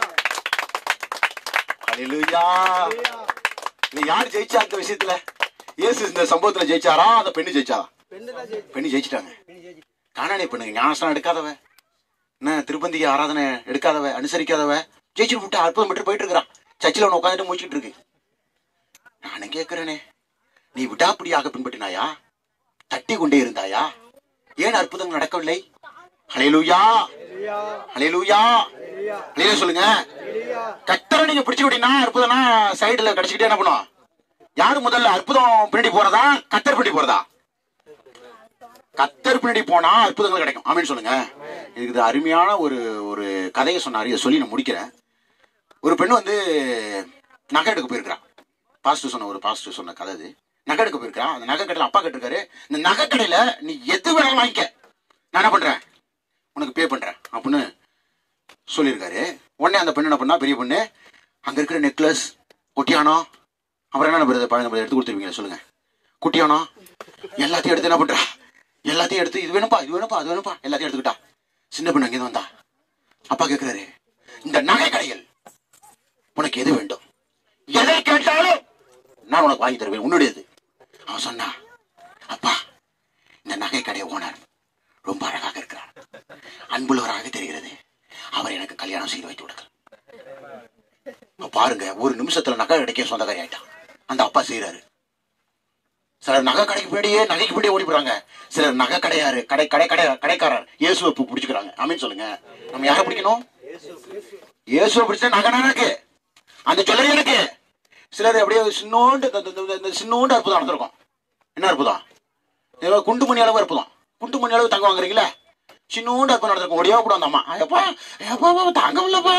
ஹalleluya எலியா நீ யார் ஜெயிச்சா அந்த விஷயத்துல இயேசு இந்த சம்பவத்துல ஜெயிச்சாரா அந்த பெண்ணு ஜெயிச்சாரா பெண்ணுதான் ஜெயிச்சு பெண்ணு ஜெயிச்சிட்டாங்க பெண்ணு ஜெயிச்சு காணானே பெண்ணுங்க ஞானஸ்தானம் எடுக்காதவ என்ன திருப்பந்திக்கு ஆராதனை எடுக்காதவ அனுசரிக்காதவ ஜெயிச்சுட்டு விட்டு அற்புதம் பெற்று போயிட்டு இருக்கிறான் சர்ச்சில் ஒன்று உட்காந்துட்டு முடிச்சிட்டு இருக்கு நானும் கேட்கிறேனே நீ விடாப்பிடியாக பின்பற்றினாயா தட்டி கொண்டே இருந்தாயா ஏன் அற்புதம் நடக்கவில்லை ஹalleluya எலியா ஹalleluya எலியா ஹalleluya சொல்லுங்க எலியா கத்தரை நீங்க பிடிச்சு விட்டீங்கன்னா அற்புதம்னா சைடுல கடிச்சுக்கிட்டே என்ன பண்ணும் யாரு முதல்ல அற்புதம் பின்னாடி போறதா கத்தர் பின்னாடி போறதா கத்தர் பின்னாடி போனா அற்புதங்கள் கிடைக்கும் ஆமீன் சொல்லுங்க இதுக்கு இது அருமையான ஒரு ஒரு கதையை சொன்னாரு இதை சொல்லி நான் முடிக்கிறேன் ஒரு பெண் வந்து நகை எடுக்க போயிருக்கிறா பாஸ்டர் சொன்ன ஒரு பாஸ்டர் சொன்ன கதை இது நகை எடுக்க போயிருக்கிறா அந்த நகை கடையில் அப்பா கேட்டிருக்காரு இந்த நகை கடையில நீ எது வேணாலும் வாங்கிக்க நான் என்ன பண்றேன் உனக்கு பே பண்றேன் அப்படின்னு சொல்லியிருக்காரு உடனே அந்த பெண்ணு என்ன பண்ணா பெரிய பொண்ணு அங்க இருக்கிற நெக்லஸ் ஒட்டியானம் அப்புறம் என்ன நம்பர் பழம் நம்பர் எடுத்து கொடுத்துருவீங்க சொல்லுங்க குட்டியானம் எல்லாத்தையும் எடுத்து என்ன பண்றா எல்லாத்தையும் எடுத்து இது வேணும்ப்பா இது வேணும்ப்பா அது வேணும்ப்பா எல்லாத்தையும் எடுத்துக்கிட்டா சின்ன பொண்ணு அங்கேருந்து வந்தா அப்பா கேட்கிறாரு இந்த நகை கடையில் உனக்கு எது வேண்டும் எதை கேட்டாலும் நான் உனக்கு வாங்கி தருவேன் உன்னுடையது அவன் சொன்னா அப்பா இந்த நகை கடை ஓனர் ரொம்ப அழகாக இருக்கிறார் அன்புள்ளவராக தெரிகிறது அவர் எனக்கு கல்யாணம் செய்து வைத்து விடுங்கள் இப்ப பாருங்க ஒரு நிமிஷத்துல நகை கடைக்கே சொந்தக்காரி ஆயிட்டான் அந்த அப்பா செய்யறாரு சிலர் நகை கடைக்கு பின்னாடியே நகைக்கு பின்னாடியே ஓடி போறாங்க சிலர் நகை கடையாரு கடை கடை கடை கடைக்காரர் இயேசுவை பு- பிடிச்சுக்கிறாங்க ஆமீன் சொல்லுங்க நம்ம யாரை பிடிக்கணும் இயேசுவை பிடிச்சா நகை எனக்கு அந்த சொல்லரி எனக்கு சிலர் அப்படியே சின்னோண்டு இந்த- இந்த- இந்த- இந்த சின்னோண்டு அற்புதம் நடந்திருக்கும் என்ன அற்புதம் ஏதோ குண்டு மணி அளவு அற்புதம் குண்டு மணி அளவு தங்க வாங்குறீங்களா சின்னோண்டு அற்புதம் நடந்திருக்கும் ஒடியா கூட அந்த அம்மா ஐயப்பா ஐயப்பா தாங்க முடியலப்பா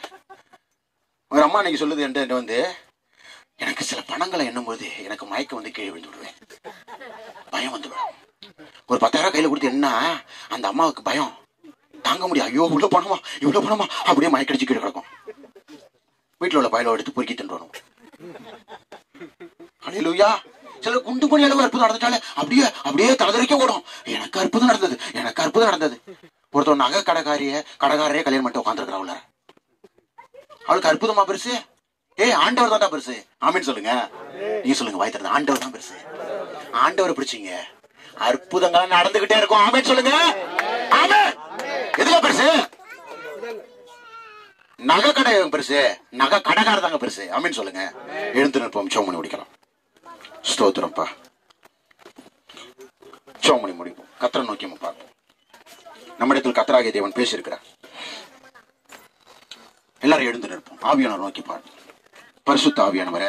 ஒரு அம்மா இன்னைக்கு சொல்லுது என்கிட்ட வந்து எனக்கு சில பணங்களை எண்ணும்போது எனக்கு மயக்கம் வந்து கீழே விழுந்து விடுவேன் பயம் வந்து விடும் ஒரு பத்தாயிரம் கையில கொடுத்து என்ன அந்த அம்மாவுக்கு பயம் தாங்க முடியும் ஐயோ இவ்வளவு பணமா இவ்வளவு பணமா அப்படியே மயக்கடிச்சு கீழே கிடக்கும் வீட்டுல உள்ள பயலோ எடுத்து பொறுக்கி தின்று வரும் அலையிலுயா சில குண்டு மணி அளவு அற்புதம் நடந்துட்டாலே அப்படியே அப்படியே தலைதறிக்க ஓடும் எனக்கு அற்புதம் நடந்தது எனக்கு அற்புதம் நடந்தது ஒருத்தன் நகை கடைக்காரிய கடைக்காரரே கல்யாணம் பண்ணிட்டு உட்காந்துருக்கிறா உள்ள அவளுக்கு அற்புதமா பெருசு ஏய் ஆண்டவர் தான் பெருசு ஆமீன் சொல்லுங்க நீங்க சொல்லுங்க வாய் திறந்து ஆண்டவர் தான் பெருசு ஆண்டவர் பிடிச்சீங்க அற்புதங்கள் நடந்துகிட்டே இருக்கும் ஆமீன் சொல்லுங்க ஆமென் எதுல பெருசு நகை கடை பெருசு நகை கடைக்கார தாங்க பெருசு ஆமீன் சொல்லுங்க எழுந்து நிற்போம் சோமணி முடிக்கலாம் ஸ்தோத்திரம்ப்பா சோமணி முடிப்போம் கத்தரை நோக்கி நம்ம பார்ப்போம் நம்மிடத்தில் கத்தராகிய தேவன் பேசியிருக்கிறார் எல்லாரும் எழுந்து நிற்போம் ஆவியானவர் நோக்கி பார்ப்போம் பரிசுத்த ஆவியானவரே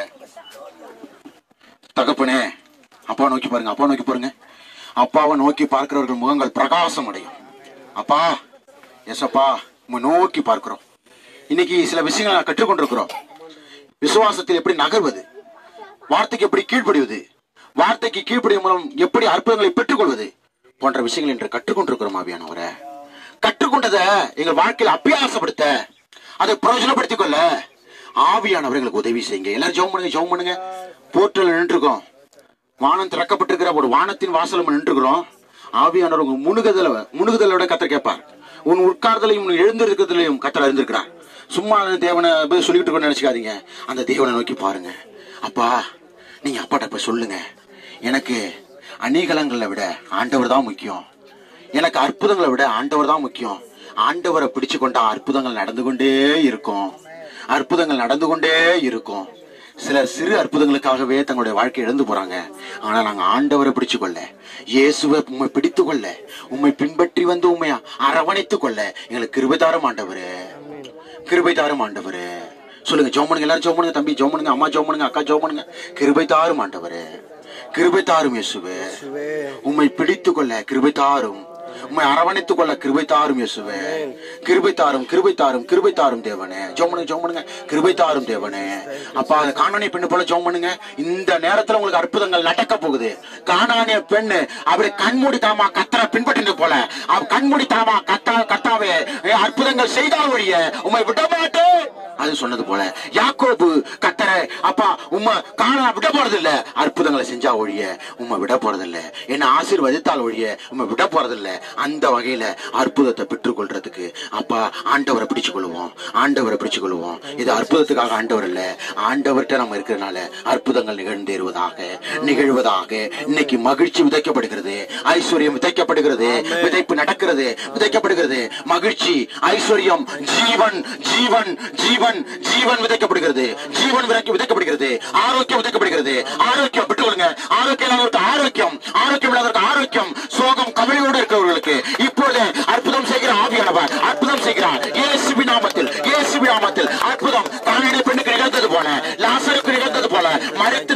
தகப்பனே அப்பா நோக்கி பாருங்க அப்பா நோக்கி பாருங்க அப்பாவை நோக்கி பார்க்கிறவர்கள் முகங்கள் பிரகாசம் அடையும் அப்பா எஸ்அப்பா உம்மை நோக்கி பார்க்கிறோம் இன்னைக்கு சில விஷயங்களை நான் கற்றுக்கொண்டிருக்கிறோம் விசுவாசத்தில் எப்படி நகர்வது வார்த்தைக்கு எப்படி கீழ்ப்படிவது வார்த்தைக்கு கீழ்ப்படியும் மூலம் எப்படி அற்புதங்களை பெற்றுக்கொள்வது போன்ற விஷயங்கள் என்று கற்றுக்கொண்டிருக்கிறோம் ஆவியானவரே கற்றுக்கொண்டதை எங்கள் வாழ்க்கையில் அபியாசப்படுத்த அதை பிரயோஜனப்படுத்திக் கொள்ள ஆவியானவர் எங்களுக்கு உதவி செய்யுங்க எல்லாரும் ஜெபம் பண்ணுங்க ஜெபம் பண்ணுங்க போர்ட்டல் நின்றுருக்கோம் வானம் திறக்கப்பட்டிருக்கிற ஒரு வானத்தின் வாசல் நின்றுக்கிறோம் ஆவியானவர் உங்க முனுகுதல முனுகுதலோட கத்தர் கேட்பார் உன் உட்கார்தலையும் உன் எழுந்திருக்கிறதுலையும் கத்தர் அறிந்திருக்கிறார் சும்மா அந்த தேவனை போய் சொல்லிட்டு இருக்கணும்னு நினைச்சுக்காதீங்க அந்த தேவனை நோக்கி பாருங்க அப்பா நீங்க அப்பாட்ட போய் சொல்லுங்க எனக்கு அநீகலங்களை விட ஆண்டவர் தான் முக்கியம் எனக்கு அற்புதங்களை விட ஆண்டவர் தான் முக்கியம் ஆண்டவரை பிடிச்சு கொண்டா அற்புதங்கள் நடந்து கொண்டே இருக்கும் அற்புதங்கள் நடந்து கொண்டே இருக்கும் சிலர் சிறு அற்புதங்களுக்காகவே தங்களுடைய வாழ்க்கை இழந்து போறாங்க ஆனா நாங்க ஆண்டவரை பிடிச்சு கொள்ள இயேசுவை உண்மை பிடித்து கொள்ள உண்மை பின்பற்றி வந்து உண்மை அரவணைத்து கொள்ள எங்களுக்கு கிருபை தாரும் ஆண்டவரே கிருபை தாரும் ஆண்டவரே சொல்லுங்க ஜோம் பண்ணுங்க எல்லாரும் ஜோம் பண்ணுங்க தம்பி ஜோம் பண்ணுங்க அம்மா ஜோம் பண்ணுங்க அக்கா ஜோம் பண்ணுங்க கிருபை தாரும் ஆண்டவரே கிருபை தாரும் இயேசுவே உம்மை பிடித்து கொள்ள கிருபை தாரும் உம்மை அரவணைத்துக் கொள்ள கிருபை தாரும் இயேசுவே கிருபை தாரும் கிருபை தாரும் கிருபை தாரும் தேவனே ஜோம் பண்ணுங்க ஜோம் பண்ணுங்க கிருபை தாரும் தேவனே அப்பா அந்த காணானிய பெண்ணு போல ஜோம் பண்ணுங்க இந்த நேரத்துல உங்களுக்கு அற்புதங்கள் நடக்க போகுது காணானிய பெண்ணு அவரை கண்மூடி தாமா கத்தரை பின்பற்றினது போல அவ கண்மூடி தாமா கத்தா கத்தாவே அற்புதங்கள் செய்தால் ஒழிய உம்மை விட மாட்டேன் அது சொன்னது போல யாக்கோபு கத்தரை அப்பா உம்மை காண விட போறது இல்ல அற்புதங்களை செஞ்சா ஒழிய உம்மை விட போறது இல்ல என்ன ஆசீர்வதித்தால் ஒழிய உம்மை விட போறது இல்ல அந்த வகையில அற்புதத்தை பெற்றுக்கொள்றதுக்கு அப்பா ஆண்டவரை பிடிச்சு கொள்வோம் ஆண்டவரை பிடிச்சு கொள்வோம் இது அற்புதத்துக்காக ஆண்டவர் இல்ல ஆண்டவர்கிட்ட நம்ம இருக்கிறனால அற்புதங்கள் நிகழ்ந்தேறுவதாக நிகழ்வதாக இன்னைக்கு மகிழ்ச்சி விதைக்கப்படுகிறது ஐஸ்வர்யம் விதைக்கப்படுகிறது விதைப்பு நடக்கிறது விதைக்கப்படுகிறது மகிழ்ச்சி ஐஸ்வர்யம் ஜீவன் ஜீவன் ஜீவன் ஜீவன் விதைக்கப்படுகிறது ஜீவன் விதைக்க விதைக்கப்படுகிறது ஆரோக்கியம் விதைக்கப்படுகிறது ஆரோக்கியம் பெற்றுக்கொள்ளுங்க ஆரோக்கியம் இல்லாதவருக்கு ஆரோக்கியம் ஆரோக்கியம் இல்லாதவருக்கு ஆரோக்கியம் சோகம் கவலையோடு இருக்கிறவர்களுக்கு இப்பொழுது அற்புதம் செய்கிற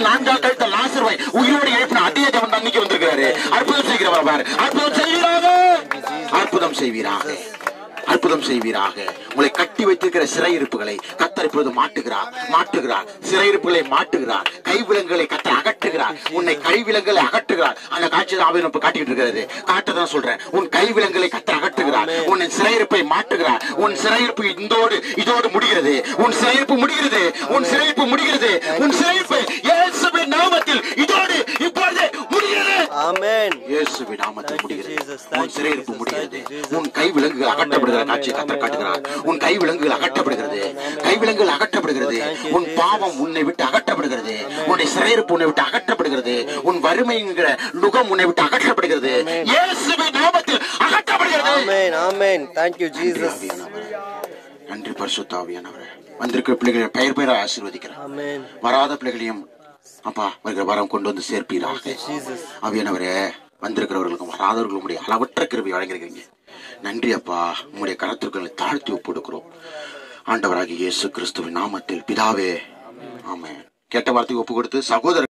நான்காம் கழுத்த லாசர்வை உயிரோடு எழுப்பின அதே தேவன் தான் இன்னைக்கு வந்திருக்கிறாரு அற்புதம் செய்கிறவர் அவர் அற்புதம் செய்வீராக அற்புதம் செய்வீராக அற்புதம் செய்வீராக உங்களை கட்டி வைத்திருக்கிற சிறையிருப்புகளை கத்தர் இப்பொழுது மாட்டுகிறார் மாட்டுகிறார் சிறையிருப்புகளை மாட்டுகிறார் கைவிலங்குகளை கத்தர் அகற்றுகிறார் உன்னை கைவிலங்குகளை அகற்றுகிறார் அந்த காட்சி ஆவியம் இப்ப காட்டிட்டு இருக்கிறது காட்டதான் சொல்றேன் உன் கைவிலங்குகளை கத்தர் அகற்றுகிறார் உன் சிறையிருப்பை மாட்டுகிறார் உன் சிறையிருப்பு இதோடு இதோடு முடிகிறது உன் சிறையிருப்பு முடிகிறது உன் சிறையிருப்பு முடிகிறது உன் சிறையிருப்பு இயேசுவின் நாமத்தில் இதோடு இப்பொழுது முடிகிறது Amen. இயேசுவின் நாமத்தில் Thank you, முடிகிறது Jesus. Thank உன் you, சிறையிருப்பு Jesus. முடிகிறது Thank you, Jesus. உன் கை விலங்குகள் அகற்றப்படுகிற Amen, காட்சியை amen, கத்தர் காட்டுகிறார் amen, உன் கை விலங்குகள் அகற்றப்படுகிறது கை விலங்குகள் அகற்றப்படுகிறது Oh, thank you, உன் Jesus. பாவம் உன்னை விட்டு அகற்றப்படுகிறது உன்னுடைய சிறையிருப்பு உன்னை விட்டு அகற்றப்படுகிறது உன் வறுமைங்கிற நுகம் உன்னை விட்டு அகற்றப்படுகிறது இயேசுவின் நாமத்தில் அகற்றப்படுகிறது Amen. Amen. Thank you, நன்றி Jesus. ஆவியானவரே. நன்றி பரிசுத்தாவியானவரே வந்திருக்கிற பிள்ளைகளை பெயர் பெயராக ஆசீர்வதிக்கிறேன் Amen. வராத பிள்ளைகளையும் அப்பா வருகிற வரம் கொண்டு வந்து சேர்ப்பீராக Jesus. அவியானவரே வந்திருக்கிறவர்களுக்கும் வராதவர்களும் உடைய அளவற்ற கிருபை வழங்கிருக்கீங்க நன்றி அப்பா உங்களுடைய கரத்திற்குங்களை தாழ்த்தி ஒப்புடுக்கிறோம் ஆண்டவராகிய இயேசு கிறிஸ்துவின் நாமத்தில் பிதாவே ஆமென் கேட்ட வார்த்தைக்கு ஒப்பு கொடுத்து சகோதரர்